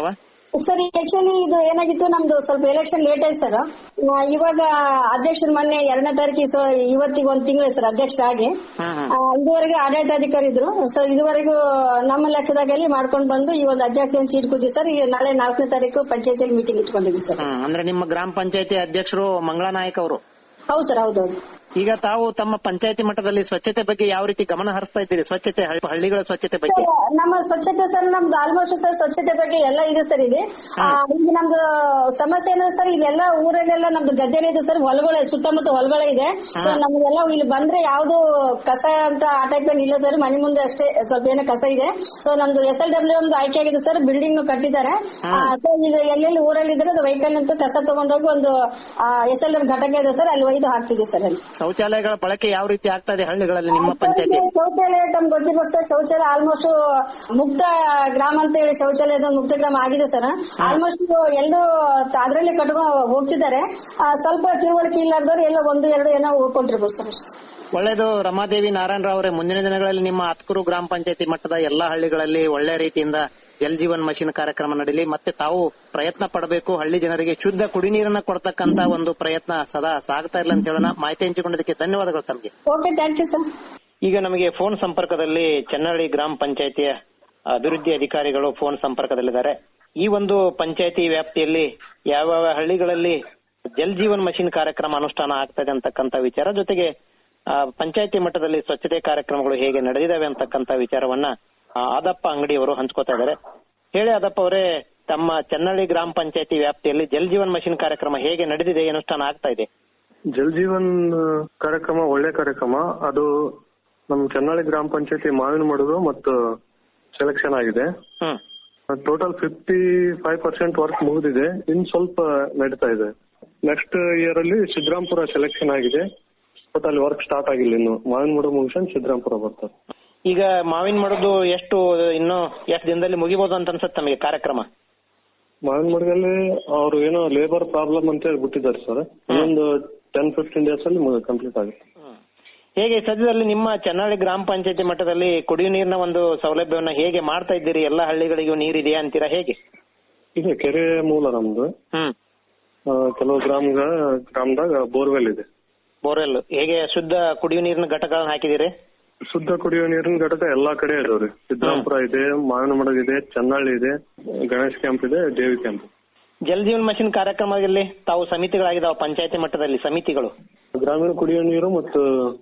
[SPEAKER 15] ಸರ್ ಆಕ್ಚುಲಿ ಇದು ಏನಾಗಿತ್ತು ನಮ್ದು ಸ್ವಲ್ಪ ಎಲೆಕ್ಷನ್ ಲೇಟ್ ಆಯ್ತು ಸರ್ ಇವಾಗ ಅಧ್ಯಕ್ಷರ ಮೊನ್ನೆ ಎರಡನೇ ತಾರೀಕು ಸೊ ಇವತ್ತಿಗೆ ಒಂದ್ ತಿಂಗಳು ಸರ್ ಅಧ್ಯಕ್ಷರಾಗಿ ಆ, ಇದುವರೆಗೆ ಆಡಳಿತಾಧಿಕಾರಿ ಇದ್ರು ಸೊ ಇದುವರೆಗೂ ನಮ್ಮ ಲೆಕ್ಕದಾಗಲ್ಲಿ ಮಾಡ್ಕೊಂಡು ಬಂದು ಈ ಒಂದು ಅಧ್ಯಕ್ಷ ಸೀಟ್ ಕೂತಿ ಸರ್ ಈಗ ನಾಳೆ ನಾಲ್ಕನೇ ತಾರೀಕು ಪಂಚಾಯತಿಯಲ್ಲಿ ಮೀಟಿಂಗ್ ಇಟ್ಕೊಂಡಿದ್ವಿ ಸರ್
[SPEAKER 9] ಹ್ಮ್. ಅಂದ್ರೆ ನಿಮ್ಮ ಗ್ರಾಮ ಪಂಚಾಯತಿ ಅಧ್ಯಕ್ಷರು ಮಂಗಳಾ ನಾಯಕ್ ಅವರು
[SPEAKER 15] ಹೌದು ಸರ್ ಹೌದೌದು
[SPEAKER 9] ಈಗ ತಾವು ತಮ್ಮ ಪಂಚಾಯತಿ ಮಟ್ಟದಲ್ಲಿ ಸ್ವಚ್ಛತೆ ಬಗ್ಗೆ ಯಾವ ರೀತಿ ಗಮನ ಹರಿಸ್ತಾ ಇದ್ದೀರಿ ಸ್ವಚ್ಛತೆ ಹಳ್ಳಿ- ಹಳ್ಳಿಗಳ ಸ್ವಚ್ಛತೆ ಬಗ್ಗೆ
[SPEAKER 15] ನಮ್ಮ ಸ್ವಚ್ಛತೆ ಸರ್ ನಮ್ದು ಆಲ್ಮೋಸ್ಟ್ ಸರ್ ಸ್ವಚ್ಛತೆ ಬಗ್ಗೆ ಎಲ್ಲ ಇದೆ ಸರ್ ಇದೆ ಆ, ಈಗ ನಮ್ದು ಸಮಸ್ಯೆ ಏನಂದ್ರೆ ಸರ್ ಇದೆಲ್ಲ ಊರಲ್ಲೆಲ್ಲ ನಮ್ದು ಗದ್ದೆನೇ ಇದೆ ಸರ್ ಹೊಲಗಳೇ ಸುತ್ತಮುತ್ತ ಹೊಲಗಳೇ ಇದೆ ಸೊ ನಮ್ಗೆಲ್ಲ ಇಲ್ಲಿ ಬಂದ್ರೆ ಯಾವ್ದು ಕಸ ಅಂತ ಆ ಟೈಪ್ ಏನ್ ಇಲ್ಲ ಸರ್ ಮನೆ ಮುಂದೆ ಅಷ್ಟೇ ಸ್ವಲ್ಪ ಏನೋ ಕಸ ಇದೆ ಸೊ ನಮ್ದು ಎಸ್ ಎಲ್ ಡಬ್ಲ್ಯೂ ಒಂದು ಆಯ್ಕೆ ಆಗಿದೆ ಸರ್ ಬಿಲ್ಡಿಂಗ್ ಕಟ್ಟಿದ್ದಾರೆ ಸೊ ಈಗ ಎಲ್ಲೆಲ್ಲಿ ಊರಲ್ಲಿ ಇದ್ರೆ ಅದು ವೆಹಿಕಲ್ ನಿಂತು ಕಸ ತಗೊಂಡೋಗಿ ಒಂದು ಎಸ್ ಎಲ್ ಘಟಕ ಇದೆ ಸರ್ ಅಲ್ಲಿ ಒಯ್ದು ಹಾಕ್ತಿದೆ ಸರ್ ಅಲ್ಲಿ
[SPEAKER 9] ಶೌಚಾಲಯಗಳ ಬಳಕೆ ಯಾವ ರೀತಿ ಆಗ್ತಾ ಇದೆ ಹಳ್ಳಿಗಳಲ್ಲಿ ನಿಮ್ಮ ಪಂಚಾಯತಿ
[SPEAKER 15] ಶೌಚಾಲಯ ತಮ್ಗೆ ಗೊತ್ತಿರ್ಬೇಕು ಸರ್ ಶೌಚಾಲಯ ಆಲ್ಮೋಸ್ಟ್ ಮುಕ್ತ ಗ್ರಾಮ ಅಂತ ಹೇಳಿ ಶೌಚಾಲಯದ ಒಂದು ಮುಕ್ತ ಗ್ರಾಮ ಆಗಿದೆ ಸರ್ ಆಲ್ಮೋಸ್ಟ್ ಎಲ್ಲರೂ ಅದ್ರಲ್ಲಿ ಕಟ್ಕೊಂಡು ಹೋಗ್ತಿದ್ದಾರೆ ಆ, ಸ್ವಲ್ಪ ತಿಳುವಳಿಕೆ ಇಲ್ಲಾರ್ದವ್ರು ಎಲ್ಲೋ ಒಂದು ಎರಡು ಏನೋ ಉಳ್ಕೊಂಡಿರ್ಬೋದು ಸರ್ ಅಷ್ಟೇ
[SPEAKER 9] ಒಳ್ಳೇದು ರಮಾದೇವಿ ನಾರಾಯಣರಾವ್ ಅವರೇ ಮುಂದಿನ ದಿನಗಳಲ್ಲಿ ನಿಮ್ಮ ಹತ್ಕೂರು ಗ್ರಾಮ ಪಂಚಾಯತಿ ಮಟ್ಟದ ಎಲ್ಲಾ ಹಳ್ಳಿಗಳಲ್ಲಿ ಒಳ್ಳೆ ರೀತಿಯಿಂದ ಜಲ್ ಜೀವನ್ ಮಷಿನ್ ಕಾರ್ಯಕ್ರಮ ನಡೀಲಿ ಮತ್ತೆ ತಾವು ಪ್ರಯತ್ನ ಪಡಬೇಕು ಹಳ್ಳಿ ಜನರಿಗೆ ಶುದ್ಧ ಕುಡಿ ನೀರನ್ನ ಕೊಡ್ತಕ್ಕಂತ ಒಂದು ಪ್ರಯತ್ನ ಸದಾ ಸಾಗ್ತಾ ಇಲ್ಲ ಅಂತ ಹೇಳೋಣ ಮಾಹಿತಿ ಹಂಚಿಕೊಂಡಿದ್ದಕ್ಕೆ ಧನ್ಯವಾದಗಳು ತಮಗೆ
[SPEAKER 15] ಓಕೆ ಥ್ಯಾಂಕ್ ಯು ಸರ್
[SPEAKER 9] ಈಗ ನಮಗೆ ಫೋನ್ ಸಂಪರ್ಕದಲ್ಲಿ ಚೆನ್ನಹಳ್ಳಿ ಗ್ರಾಮ ಪಂಚಾಯತಿಯ ಅಭಿವೃದ್ಧಿ ಅಧಿಕಾರಿಗಳು ಫೋನ್ ಸಂಪರ್ಕದಲ್ಲಿದ್ದಾರೆ ಈ ಒಂದು ಪಂಚಾಯತಿ ವ್ಯಾಪ್ತಿಯಲ್ಲಿ ಯಾವ ಹಳ್ಳಿಗಳಲ್ಲಿ ಜಲ್ ಜೀವನ್ ಮಷಿನ್ ಕಾರ್ಯಕ್ರಮ ಅನುಷ್ಠಾನ ಆಗ್ತಾ ಇದೆ ಅಂತಕ್ಕಂತ ವಿಚಾರ ಜೊತೆಗೆ ಆ, ಪಂಚಾಯತಿ ಮಟ್ಟದಲ್ಲಿ ಸ್ವಚ್ಛತೆ ಕಾರ್ಯಕ್ರಮಗಳು ಹೇಗೆ ನಡೆದಿದ್ದಾವೆ ಅಂತಕ್ಕಂತ ವಿಚಾರವನ್ನ ಆ, ಆದಪ್ಪ ಅಂಗಡಿಯವರು ಹಂಚ್ಕೋತಾ ಇದ್ದಾರೆ ಹೇಳಿ ಆದಪ್ಪ ಅವರೇ ತಮ್ಮ ಚೆನ್ನಹಳ್ಳಿ ಗ್ರಾಮ ಪಂಚಾಯತಿ ವ್ಯಾಪ್ತಿಯಲ್ಲಿ ಜಲ್ ಜೀವನ್ ಮಷಿನ್ ಕಾರ್ಯಕ್ರಮ ಹೇಗೆ ನಡೆದಿದೆ ಅನುಷ್ಠಾನ ಆಗ್ತಾ ಇದೆ
[SPEAKER 16] ಜಲ್ ಜೀವನ್ ಆ, ಕಾರ್ಯಕ್ರಮ ಒಳ್ಳೆ ಕಾರ್ಯಕ್ರಮ ಅದು ನಮ್ ಚೆನ್ನಳ್ಳಿ ಗ್ರಾಮ ಪಂಚಾಯತಿ ಮಾವಿನ ಮಡುಗು ಮತ್ತು ಸೆಲೆಕ್ಷನ್ ಆಗಿದೆ total fifty five percent work ಮುಗಿದಿದೆ ಇನ್ ಸ್ವಲ್ಪ ನಡೀತಾ ಇದೆ ನೆಕ್ಸ್ಟ್ ಇಯರ್ ಅಲ್ಲಿ ಸಿದ್ದರಾಂಪುರ ಸೆಲೆಕ್ಷನ್ ಆಗಿದೆ ಬಟ್ ಅಲ್ಲಿ ವರ್ಕ್ ಸ್ಟಾರ್ಟ್ ಆಗಿಲ್ಲ ಇನ್ನು ಮಾವಿನ ಮಡುಗು ಮುಗಿಸ್ಕೊಂಡು ಸಿದ್ದರಾಂಪುರ ಬರ್ತಾರೆ
[SPEAKER 9] ಈಗ ಮಾವಿನ ಮಡದು ಎಷ್ಟು ಇನ್ನು ಎಷ್ಟು ದಿನದಲ್ಲಿ ಮುಗಿಬಹುದು ಅಂತ ಅನ್ಸುತ್ತೆ ತಮಗೆ ಕಾರ್ಯಕ್ರಮ
[SPEAKER 16] ಮಾವಿನ ಮಡುಗಲ್ಲಿ ಅವ್ರು ಏನೋ ಲೇಬರ್ ಪ್ರಾಬ್ಲಮ್ ಅಂತ ಹೇಳಿ ಬಿಟ್ಟಿದ್ದಾರೆ ಸರ್ ಇನ್ನೊಂದು ಟೆನ್ ಫಿಫ್ಟೀನ್ ಡೇಸ್ ಅಲ್ಲಿ ಕಂಪ್ಲೀಟ್ ಆಗುತ್ತೆ
[SPEAKER 9] ಹೇಗೆ ಸದ್ಯದಲ್ಲಿ ನಿಮ್ಮ ಚೆನ್ನಹಳ್ಳಿ ಗ್ರಾಮ ಪಂಚಾಯತಿ ಮಟ್ಟದಲ್ಲಿ ಕುಡಿಯುವ ನೀರಿನ ಒಂದು ಸೌಲಭ್ಯವನ್ನ ಹೇಗೆ ಮಾಡ್ತಾ ಇದ್ದೀರಿ ಎಲ್ಲ ಹಳ್ಳಿಗಳಿಗೂ ನೀರಿದೆಯಾ ಅಂತೀರಾ ಹೇಗೆ
[SPEAKER 16] ಇದೆ ಕೆರೆ ಮೂಲ ನಮ್ದು
[SPEAKER 9] ಹ್ಮ್
[SPEAKER 16] ಆ, ಕೆಲವು ಗ್ರಾಮಗ ಗ್ರಾಮದಾಗ ಬೋರ್ವೆಲ್ ಇದೆ
[SPEAKER 9] ಬೋರ್ವೆಲ್ ಹೇಗೆ ಶುದ್ಧ ಕುಡಿಯುವ ನೀರಿನ ಘಟಕಗಳನ್ನ ಹಾಕಿದಿರಿ
[SPEAKER 16] ಶುದ್ಧ ಕುಡಿಯುವ ನೀರಿನ ಘಟಕ ಎಲ್ಲಾ ಕಡೆ ಇದಾವ್ರಿ ಸಿದ್ದರಾಮಪುರ ಇದೆ ಮಾವಿನ ಮಡಗ್ ಇದೆ ಚನ್ನಹಳ್ಳಿ ಇದೆ ಗಣೇಶ್ ಕ್ಯಾಂಪ್ ಇದೆ ದೇವಿ ಕ್ಯಾಂಪ್
[SPEAKER 9] ಜಲ್ ಜೀವನ್ ಮಿಷನ್ ಕಾರ್ಯಕ್ರಮದಲ್ಲಿ ತಾವು ಸಮಿತಿಗಳಾಗಿದ್ದಾವೆ ಪಂಚಾಯತಿ ಮಟ್ಟದಲ್ಲಿ ಸಮಿತಿಗಳು
[SPEAKER 16] ಗ್ರಾಮೀಣ ಕುಡಿಯುವ ನೀರು ಮತ್ತು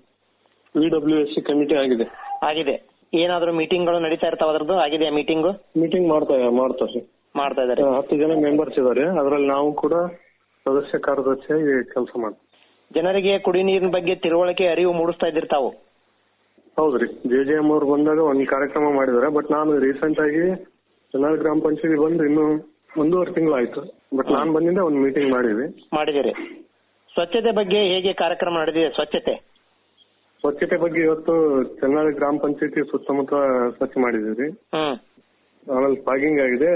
[SPEAKER 16] V W S C committee ಆಗಿದೆ
[SPEAKER 9] ಆಗಿದೆ ಏನಾದ್ರೂ ಮೀಟಿಂಗ್ಗಳು ನಡೀತಾ ಇರ್ತಾವ ಅದ್ರದ್ದು ಆಗಿದೆ ಮೀಟಿಂಗ್
[SPEAKER 16] ಮೀಟಿಂಗ್ ಮಾಡ್ತಾ ಮಾಡ್ತಾರೆ
[SPEAKER 9] ಮಾಡ್ತಾ ಇದಾರೆ
[SPEAKER 16] ಆ, ಹತ್ತು ಜನ ಮೆಂಬರ್ಸ್ ಇದಾರೆ ಅದ್ರಲ್ಲಿ ನಾವು ಕೂಡ ಸದಸ್ಯ ಕಾರ್ಯದರ್ಶಿಯಾಗಿ ಕೆಲಸ ಮಾಡ್ತೀವಿ
[SPEAKER 9] ಜನರಿಗೆ ಕುಡಿಯುವ ನೀರಿನ ಬಗ್ಗೆ ತಿಳುವಳಿಕೆ ಅರಿವು ಮೂಡಿಸ್ತಾ ಇದ್ದೀರಿ ತಾವು
[SPEAKER 16] ಹೌದ್ರಿ ಜೆ ಜೆ ಎಂ ಅವ್ರು ಬಂದಾಗ ಒಂದ್ ಕಾರ್ಯಕ್ರಮ ಮಾಡಿದಾರೆ ಬಟ್ ನಾನು ರೀಸೆಂಟ್ ಆಗಿ ಚನ್ನಾಳ್ ಗ್ರಾಮ ಪಂಚಾಯತಿ ಬಂದು ಇನ್ನು ಒಂದೂವರೆ ತಿಂಗಳಾಯ್ತು ಬಟ್ ನಾನ್ ಬಂದಿಂದ ಒಂದ್ ಮೀಟಿಂಗ್ ಮಾಡಿದ್ವಿ
[SPEAKER 9] ಮಾಡಿದಿರಿ ಸ್ವಚ್ಛತೆ ಬಗ್ಗೆ ಹೇಗೆ ಕಾರ್ಯಕ್ರಮ ನಡೆದಿದೆ ಸ್ವಚ್ಛತೆ
[SPEAKER 16] ಸ್ವಚ್ಛತೆ ಬಗ್ಗೆ ಇವತ್ತು ಚನ್ನಾಳಿ ಗ್ರಾಮ ಪಂಚಾಯತಿ ಸುತ್ತಮುತ್ತ ಸ್ವಚ್ಛ ಮಾಡಿದೀವಿ
[SPEAKER 9] ಹ್ಮ್
[SPEAKER 16] ಆಮೇಲೆ ಫಾಗಿಂಗ್ ಆಗಿದೆ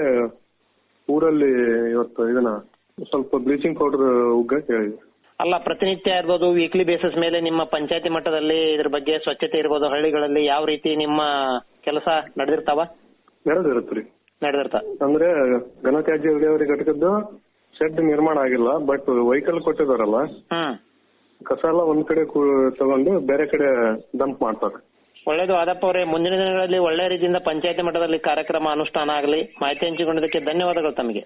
[SPEAKER 16] ಊರಲ್ಲಿ ಇವತ್ತು ಇದನ್ನ ಸ್ವಲ್ಪ ಬ್ಲೀಚಿಂಗ್ ಪೌಡರ್ ಉಗ್ಗಕ್ಕೆ ಹೇಳಿದ್ವಿ
[SPEAKER 9] ಅಲ್ಲ ಪ್ರತಿನಿತ್ಯ ಇರ್ಬೋದು ವೀಕ್ಲಿ ಬೇಸಿಸ್ ಮೇಲೆ ನಿಮ್ಮ ಪಂಚಾಯತಿ ಮಟ್ಟದಲ್ಲಿ ಇದ್ರ ಬಗ್ಗೆ ಸ್ವಚ್ಛತೆ ಇರ್ಬೋದು ಹಳ್ಳಿಗಳಲ್ಲಿ ಯಾವ ರೀತಿ ನಿಮ್ಮ ಕೆಲಸ ನಡೆದಿರ್ತಾವ
[SPEAKER 16] ನಡೆದಿರುತ್ತ್ರಿ
[SPEAKER 9] ನಡೆದಿರ್ತಾವ
[SPEAKER 16] ಅಂದ್ರೆ ಘನತ್ಯಾಜ್ಯ ವಿಲೇವಾರಿ ಘಟಕದ್ದು ಶೆಡ್ ನಿರ್ಮಾಣ ಆಗಿಲ್ಲ ಬಟ್ ವೆಹಿಕಲ್ ಕೊಟ್ಟಿದಾರಲ್ಲ
[SPEAKER 9] ಹ್ಮ್
[SPEAKER 16] ಕಸ ಎಲ್ಲ ಒಂದ್ ಕಡೆ ಕೂ- ತಗೊಂಡು ಬೇರೆ ಕಡೆ ಡಂಪ್ ಮಾಡ್ತಾರೆ
[SPEAKER 9] ಒಳ್ಳೇದು ಆದಪ್ಪ ಅವರೇ ಮುಂದಿನ ದಿನಗಳಲ್ಲಿ ಒಳ್ಳೆ ರೀತಿಯಿಂದ ಪಂಚಾಯತಿ ಮಟ್ಟದಲ್ಲಿ ಕಾರ್ಯಕ್ರಮ ಅನುಷ್ಠಾನ ಆಗಲಿ ಮಾಹಿತಿ ಹಂಚಿಕೊಂಡಿದ್ದಕ್ಕೆ ಧನ್ಯವಾದಗಳು ತಮಗೆ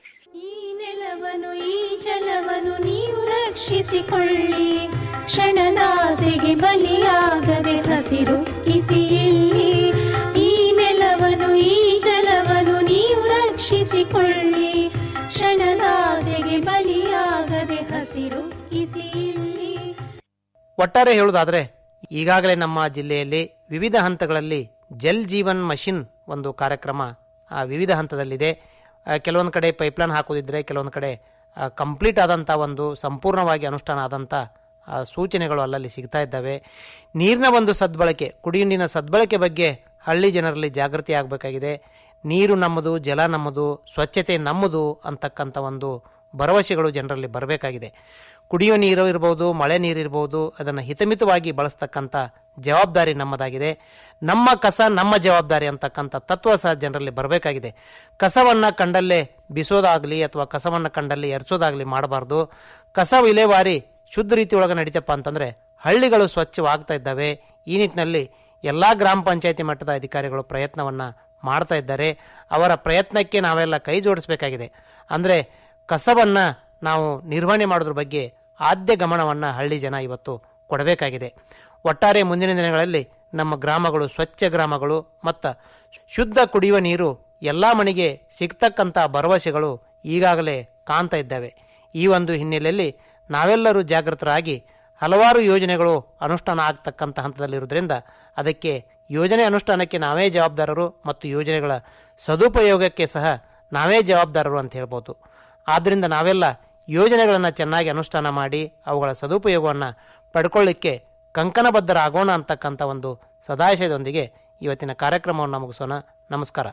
[SPEAKER 10] ನೆಲವನು ಈ ಜಲವನು ನೀವು ರಕ್ಷಿಸಿಕೊಳ್ಳಿ ಕ್ಷಣನಾಸೆಗೆ ಬಲಿಯಾಗದೆ ಹಸಿರು ಕಿಸಿ ಇಲ್ಲಿ ಈ ನೆಲವನು ಈ ಜಲವನು ನೀವು ರಕ್ಷಿಸಿಕೊಳ್ಳಿ ಕ್ಷಣನಾಸೆಗೆ ಬಲಿಯಾಗದೆ ಹಸಿರು ಕಿಸಿ ಇಲ್ಲಿ
[SPEAKER 9] ಒಟ್ಟಾರೆ ಹೇಳುವುದಾದ್ರೆ ಈಗಾಗಲೇ ನಮ್ಮ ಜಿಲ್ಲೆಯಲ್ಲಿ ವಿವಿಧ ಹಂತಗಳಲ್ಲಿ ಜಲ್ ಜೀವನ್ ಮಷಿನ್ ಒಂದು ಕಾರ್ಯಕ್ರಮ ಆ, ವಿವಿಧ ಹಂತದಲ್ಲಿದೆ ಆ, ಕೆಲವೊಂದು ಕಡೆ ಪೈಪ್ಲೈನ್ ಹಾಕೋದಿದ್ರೆ ಕೆಲವೊಂದು ಕಡೆ ಕಂಪ್ಲೀಟ್ ಆದಂಥ ಒಂದು ಸಂಪೂರ್ಣವಾಗಿ ಅನುಷ್ಠಾನ ಆದಂಥ ಆ, ಸೂಚನೆಗಳು ಅಲ್ಲಲ್ಲಿ ಸಿಗ್ತಾ ಇದ್ದಾವೆ ನೀರಿನ ಒಂದು ಸದ್ಬಳಕೆ ಕುಡಿಯುವ ನೀರಿನ ಸದ್ಬಳಕೆ ಬಗ್ಗೆ ಹಳ್ಳಿ ಜನರಲ್ಲಿ ಜಾಗೃತಿ ಆಗಬೇಕಾಗಿದೆ ನೀರು ನಮ್ಮದು ಜಲ ನಮ್ಮದು ಸ್ವಚ್ಛತೆ ನಮ್ಮದು ಅಂತಕ್ಕಂಥ ಒಂದು ಭರವಸೆಗಳು ಜನರಲ್ಲಿ ಬರಬೇಕಾಗಿದೆ ಕುಡಿಯುವ ನೀರು ಇರ್ಬೋದು ಮಳೆ ನೀರು ಇರ್ಬೋದು ಅದನ್ನು ಹಿತಮಿತವಾಗಿ ಬಳಸ್ತಕ್ಕಂಥ ಜವಾಬ್ದಾರಿ ನಮ್ಮದಾಗಿದೆ ನಮ್ಮ ಕಸ ನಮ್ಮ ಜವಾಬ್ದಾರಿ ಅಂತಕ್ಕಂಥ ತತ್ವ ಸಹ ಜನರಲ್ಲಿ ಬರಬೇಕಾಗಿದೆ ಕಸವನ್ನು ಕಂಡಲ್ಲೇ ಬಿಸೋದಾಗಲಿ ಅಥವಾ ಕಸವನ್ನು ಕಂಡಲ್ಲಿ ಎರ್ಚೋದಾಗಲಿ ಮಾಡಬಾರ್ದು ಕಸ ವಿಲೇವಾರಿ ಶುದ್ಧ ರೀತಿ ಒಳಗೆ ನಡೀತಪ್ಪ ಅಂತಂದರೆ ಹಳ್ಳಿಗಳು ಸ್ವಚ್ಛವಾಗ್ತಾ ಇದ್ದಾವೆ ಈ ನಿಟ್ಟಿನಲ್ಲಿ ಎಲ್ಲ ಗ್ರಾಮ ಪಂಚಾಯತಿ ಮಟ್ಟದ ಅಧಿಕಾರಿಗಳು ಪ್ರಯತ್ನವನ್ನು ಮಾಡ್ತಾ ಇದ್ದಾರೆ ಅವರ ಪ್ರಯತ್ನಕ್ಕೆ ನಾವೆಲ್ಲ ಕೈ ಜೋಡಿಸಬೇಕಾಗಿದೆ ಅಂದರೆ ಕಸವನ್ನು ನಾವು ನಿರ್ವಹಣೆ ಮಾಡೋದ್ರ ಬಗ್ಗೆ ಆದ್ಯ ಗಮನವನ್ನು ಹಳ್ಳಿ ಜನ ಇವತ್ತು ಕೊಡಬೇಕಾಗಿದೆ ಒಟ್ಟಾರೆ ಮುಂದಿನ ದಿನಗಳಲ್ಲಿ ನಮ್ಮ ಗ್ರಾಮಗಳು ಸ್ವಚ್ಛ ಗ್ರಾಮಗಳು ಮತ್ತು ಶುದ್ಧ ಕುಡಿಯುವ ನೀರು ಎಲ್ಲ ಮನೆಗೆ ಸಿಗ್ತಕ್ಕಂಥ ಭರವಸೆಗಳು ಈಗಾಗಲೇ ಕಾಣ್ತಾ ಇದ್ದಾವೆ ಈ ಒಂದು ಹಿನ್ನೆಲೆಯಲ್ಲಿ ನಾವೆಲ್ಲರೂ ಜಾಗೃತರಾಗಿ ಹಲವಾರು ಯೋಜನೆಗಳು ಅನುಷ್ಠಾನ ಆಗ್ತಕ್ಕಂಥ ಹಂತದಲ್ಲಿರುವುದರಿಂದ ಅದಕ್ಕೆ ಯೋಜನೆ ಅನುಷ್ಠಾನಕ್ಕೆ ನಾವೇ ಜವಾಬ್ದಾರರು ಮತ್ತು ಯೋಜನೆಗಳ ಸದುಪಯೋಗಕ್ಕೆ ಸಹ ನಾವೇ ಜವಾಬ್ದಾರರು ಅಂತ ಹೇಳ್ಬೋದು ಆದ್ದರಿಂದ ನಾವೆಲ್ಲ ಯೋಜನೆಗಳನ್ನು ಚೆನ್ನಾಗಿ ಅನುಷ್ಠಾನ ಮಾಡಿ ಅವುಗಳ ಸದುಪಯೋಗವನ್ನು ಪಡ್ಕೊಳ್ಳಿಕ್ಕೆ ಕಂಕಣಬದ್ಧರಾಗೋಣ ಅಂತಕ್ಕಂಥ ಒಂದು ಸದಾಶಯದೊಂದಿಗೆ ಇವತ್ತಿನ ಕಾರ್ಯಕ್ರಮವನ್ನು ಮುಗಿಸೋಣ ನಮಸ್ಕಾರ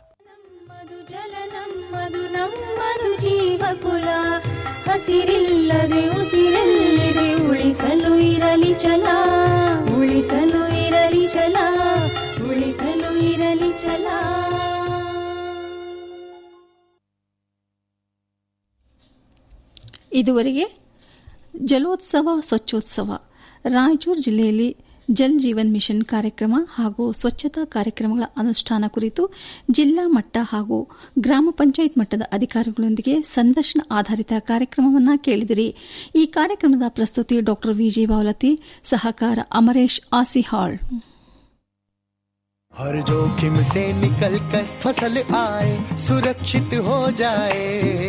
[SPEAKER 10] ನಮ್ಮದು ನಮ್ಮದು ಜೀವಕುಲ ಹಸಿರಿಲ್ಲದೆ ಉಸಿರೆಲ್ಲಿದೆ ಉಳಿಸಲು ಇರಲಿ ಛಲ ಉಳಿಸಲು ಇರಲಿ ಛಲ ಉಳಿಸಲು ಇರಲಿ ಛಲ
[SPEAKER 3] ಇದುವರೆಗೆ ಜಲೋತ್ಸವ ಸ್ವಚ್ಛೋತ್ಸವ ರಾಯಚೂರು ಜಿಲ್ಲೆಯಲ್ಲಿ ಜಲ್ ಜೀವನ್ ಮಿಷನ್ ಕಾರ್ಯಕ್ರಮ ಹಾಗೂ ಸ್ವಚ್ಛತಾ ಕಾರ್ಯಕ್ರಮಗಳ ಅನುಷ್ಠಾನ ಕುರಿತು ಜಿಲ್ಲಾ ಮಟ್ಟ ಹಾಗೂ ಗ್ರಾಮ ಪಂಚಾಯತ್ ಮಟ್ಟದ ಅಧಿಕಾರಿಗಳೊಂದಿಗೆ ಸಂದರ್ಶನ ಆಧಾರಿತ ಕಾರ್ಯಕ್ರಮವನ್ನು ಕೇಳಿದಿರಿ ಈ ಕಾರ್ಯಕ್ರಮದ ಪ್ರಸ್ತುತಿ ಡಾ ವಿಜಿ ಬಾವಲತಿ ಸಹಕಾರ ಅಮರೇಶ್ ಆಸಿಹಾಳ್
[SPEAKER 7] हर जोखिम से निकल कर फसल आए सुरक्षित हो जाए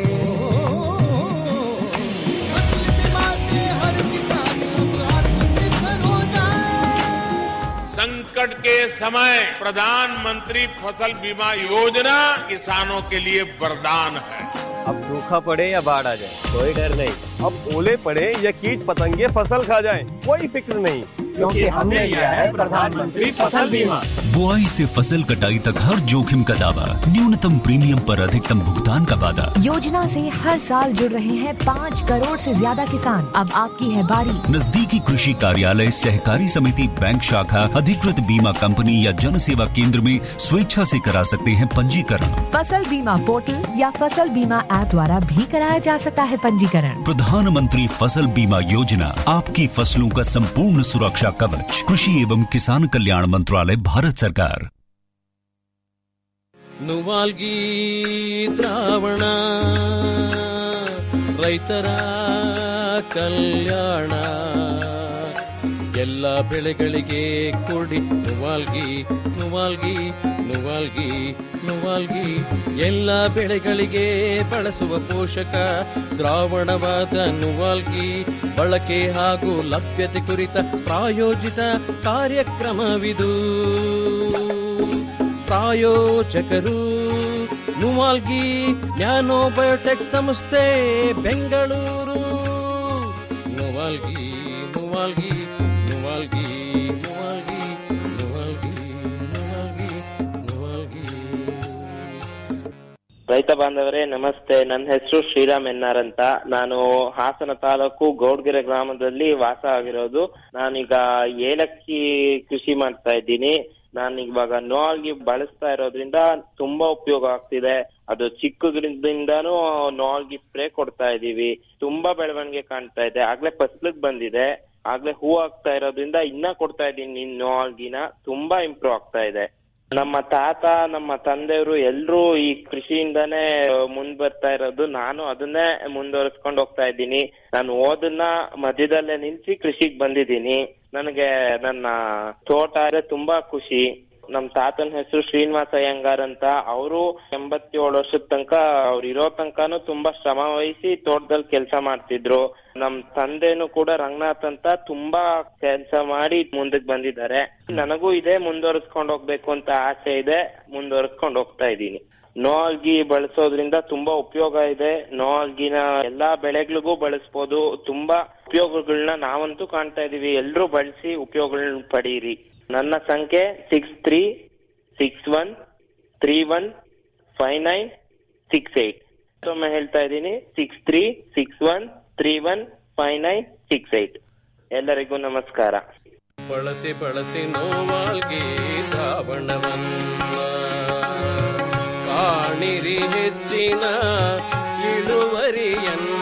[SPEAKER 7] फसल बीमा से हर किसान अब आत्मनिर्भर हो जाए
[SPEAKER 17] संकट के समय प्रधानमंत्री फसल बीमा योजना किसानों के लिए वरदान है
[SPEAKER 18] अब सूखा पड़े या बाढ़ आ जाए कोई डर नहीं अब ओले पड़े या कीट पतंगे फसल खा जाए कोई फिक्र नहीं क्योंकि हमने लिया है प्रधानमंत्री फसल बीमा
[SPEAKER 19] बुआई से फसल कटाई तक हर जोखिम का दावा न्यूनतम प्रीमियम पर अधिकतम भुगतान का वादा
[SPEAKER 20] योजना से हर साल जुड़ रहे हैं पाँच करोड़ से ज्यादा किसान अब आपकी है बारी
[SPEAKER 19] नजदीकी कृषि कार्यालय सहकारी समिति बैंक शाखा अधिकृत बीमा कंपनी या जन सेवा केंद्र में स्वेच्छा से करा सकते हैं पंजीकरण
[SPEAKER 20] फसल बीमा पोर्टल या फसल बीमा ऐप द्वारा भी कराया जा सकता है पंजीकरण
[SPEAKER 19] प्रधानमंत्री फसल बीमा योजना आपकी फसलों का संपूर्ण सुरक्षा कवच कृषि एवं किसान कल्याण मंत्रालय भारत सरकार
[SPEAKER 21] ನುವಾಲ್ಗಿ ದ್ರಾವಣ ರೈತರ ಕಲ್ಯಾಣ ಎಲ್ಲ ಬೆಳೆಗಳಿಗೆ ಕೊಡಿ ನುವಾಲ್ಗಿ ನುವಾಲ್ಗಿ ನುವಾಲ್ಗಿ ನುವಾಲ್ಗಿ ಎಲ್ಲ ಬೆಳೆಗಳಿಗೆ ಬಳಸುವ ಪೋಷಕ ದ್ರಾವಣವಾದ ನುವಾಲ್ಗಿ ಬಳಕೆ ಹಾಗೂ ಲಭ್ಯತೆ ಕುರಿತ ಪ್ರಾಯೋಜಿತ ಕಾರ್ಯಕ್ರಮವಿದು ಪ್ರಾಯೋಜಕರು ನುವಾಲ್ಗಿ ನ್ಯಾನೋ ಬಯೋಟೆಕ್ ಸಂಸ್ಥೆ ಬೆಂಗಳೂರು ನುವಾಲ್ಗಿ ನುವಾಲ್ಗಿ ನುವಾಲ್ಗಿ ನುವಾಲ್ಗಿ ನುವಾಲ್ಗಿ ನುವಾಲ್ಗಿ ನುವಾಲ್ಗಿ
[SPEAKER 22] ರೈತ ಬಾಂಧವರೇ ನಮಸ್ತೆ ನನ್ನ ಹೆಸರು ಶ್ರೀರಾಮ್ ಎನ್ನಾರ್ ಅಂತ ನಾನು ಹಾಸನ ತಾಲೂಕು ಗೌಡ್ಗೆರೆ ಗ್ರಾಮದಲ್ಲಿ ವಾಸ ಆಗಿರೋದು ನಾನೀಗ ಏಲಕ್ಕಿ ಕೃಷಿ ಮಾಡ್ತಾ ಇದ್ದೀನಿ ನಾನು ಇವಾಗ ನೋಲ್ಗಿ ಬಳಸ್ತಾ ಇರೋದ್ರಿಂದ ತುಂಬಾ ಉಪಯೋಗ ಆಗ್ತಿದೆ ಅದು ಚಿಕ್ಕದ್ರಿಂದಾನು ನೋಲ್ಗಿ ಸ್ಪ್ರೇ ಕೊಡ್ತಾ ಇದೀವಿ ತುಂಬಾ ಬೆಳವಣಿಗೆ ಕಾಣ್ತಾ ಇದೆ ಆಗ್ಲೇ ಫಸ್ಲಕ್ ಬಂದಿದೆ ಆಗ್ಲೇ ಹೂ ಆಗ್ತಾ ಇರೋದ್ರಿಂದ ಇನ್ನ ಕೊಡ್ತಾ ಇದ್ದೀನಿ ನೋಲ್ಗಿನ ತುಂಬಾ ಇಂಪ್ರೂವ್ ಆಗ್ತಾ ಇದೆ ನಮ್ಮ ತಾತ ನಮ್ಮ ತಂದೆಯವರು ಎಲ್ರೂ ಈ ಕೃಷಿಯಿಂದಾನೇ ಮುಂದ್ ಬರ್ತಾ ಇರೋದು ನಾನು ಅದನ್ನೇ ಮುಂದುವರಿಸ್ಕೊಂಡು ಹೋಗ್ತಾ ಇದ್ದೀನಿ ನಾನು ಓದನ್ನ ಮಧ್ಯದಲ್ಲೇ ನಿಲ್ಸಿ ಕೃಷಿಗ್ ಬಂದಿದ್ದೀನಿ ನನಗೆ ನನ್ನ ತೋಟ ಅಂದ್ರೆ ತುಂಬಾ ಖುಷಿ ನಮ್ ತಾತನ ಹೆಸರು ಶ್ರೀನಿವಾಸ ಅಯ್ಯಂಗಾರ್ ಅಂತ ಅವರು ಎಂಬತ್ತೇಳು ವರ್ಷದ ತನಕ ಅವ್ರು ಇರೋ ತನಕನು ತುಂಬಾ ಶ್ರಮ ವಹಿಸಿ ತೋಟದಲ್ಲಿ ಕೆಲಸ ಮಾಡ್ತಿದ್ರು ನಮ್ ತಂದೆನು ಕೂಡ ರಂಗನಾಥ್ ಅಂತ ತುಂಬಾ ಕೆಲಸ ಮಾಡಿ ಮುಂದಕ್ಕೆ ಬಂದಿದ್ದಾರೆ ನನಗೂ ಇದೆ ಮುಂದುವರಿಸ್ಕೊಂಡು ಹೋಗ್ಬೇಕು ಅಂತ ಆಸೆ ಇದೆ ಮುಂದುವರಿಸ್ಕೊಂಡು ಹೋಗ್ತಾ ಇದ್ದೀನಿ ನೋಲ್ಗಿ ಬಳಸೋದ್ರಿಂದ ತುಂಬಾ ಉಪಯೋಗ ಇದೆ ನೋಲ್ಗಿನ ಎಲ್ಲಾ ಬೆಳೆಗಳಿಗೂ ಬಳಸ್ಬೋದು ತುಂಬಾ ಉಪಯೋಗಗಳನ್ನ ನಾವಂತೂ ಕಾಣ್ತಾ ಇದೀವಿ ಎಲ್ರೂ ಬಳಸಿ ಉಪಯೋಗಗಳನ್ನ ಪಡೀರಿ ನನ್ನ ಸಂಖ್ಯೆ six three six one three one five nine six eight ಮತ್ತೊಮ್ಮೆ ಹೇಳ್ತಾ ಇದ್ದೀನಿ six three six one three one five nine six eight ಎಲ್ಲರಿಗೂ ನಮಸ್ಕಾರ
[SPEAKER 21] ಬಳಸಿ ಬಳಸಿ ನೋವಾಲ್ಗಿ ಶ್ರಾವಣವನ್ನ ಕಾಣಿರಿ ಹೆಚ್ಚಿನ ಇಳುವರಿಯನ್ನ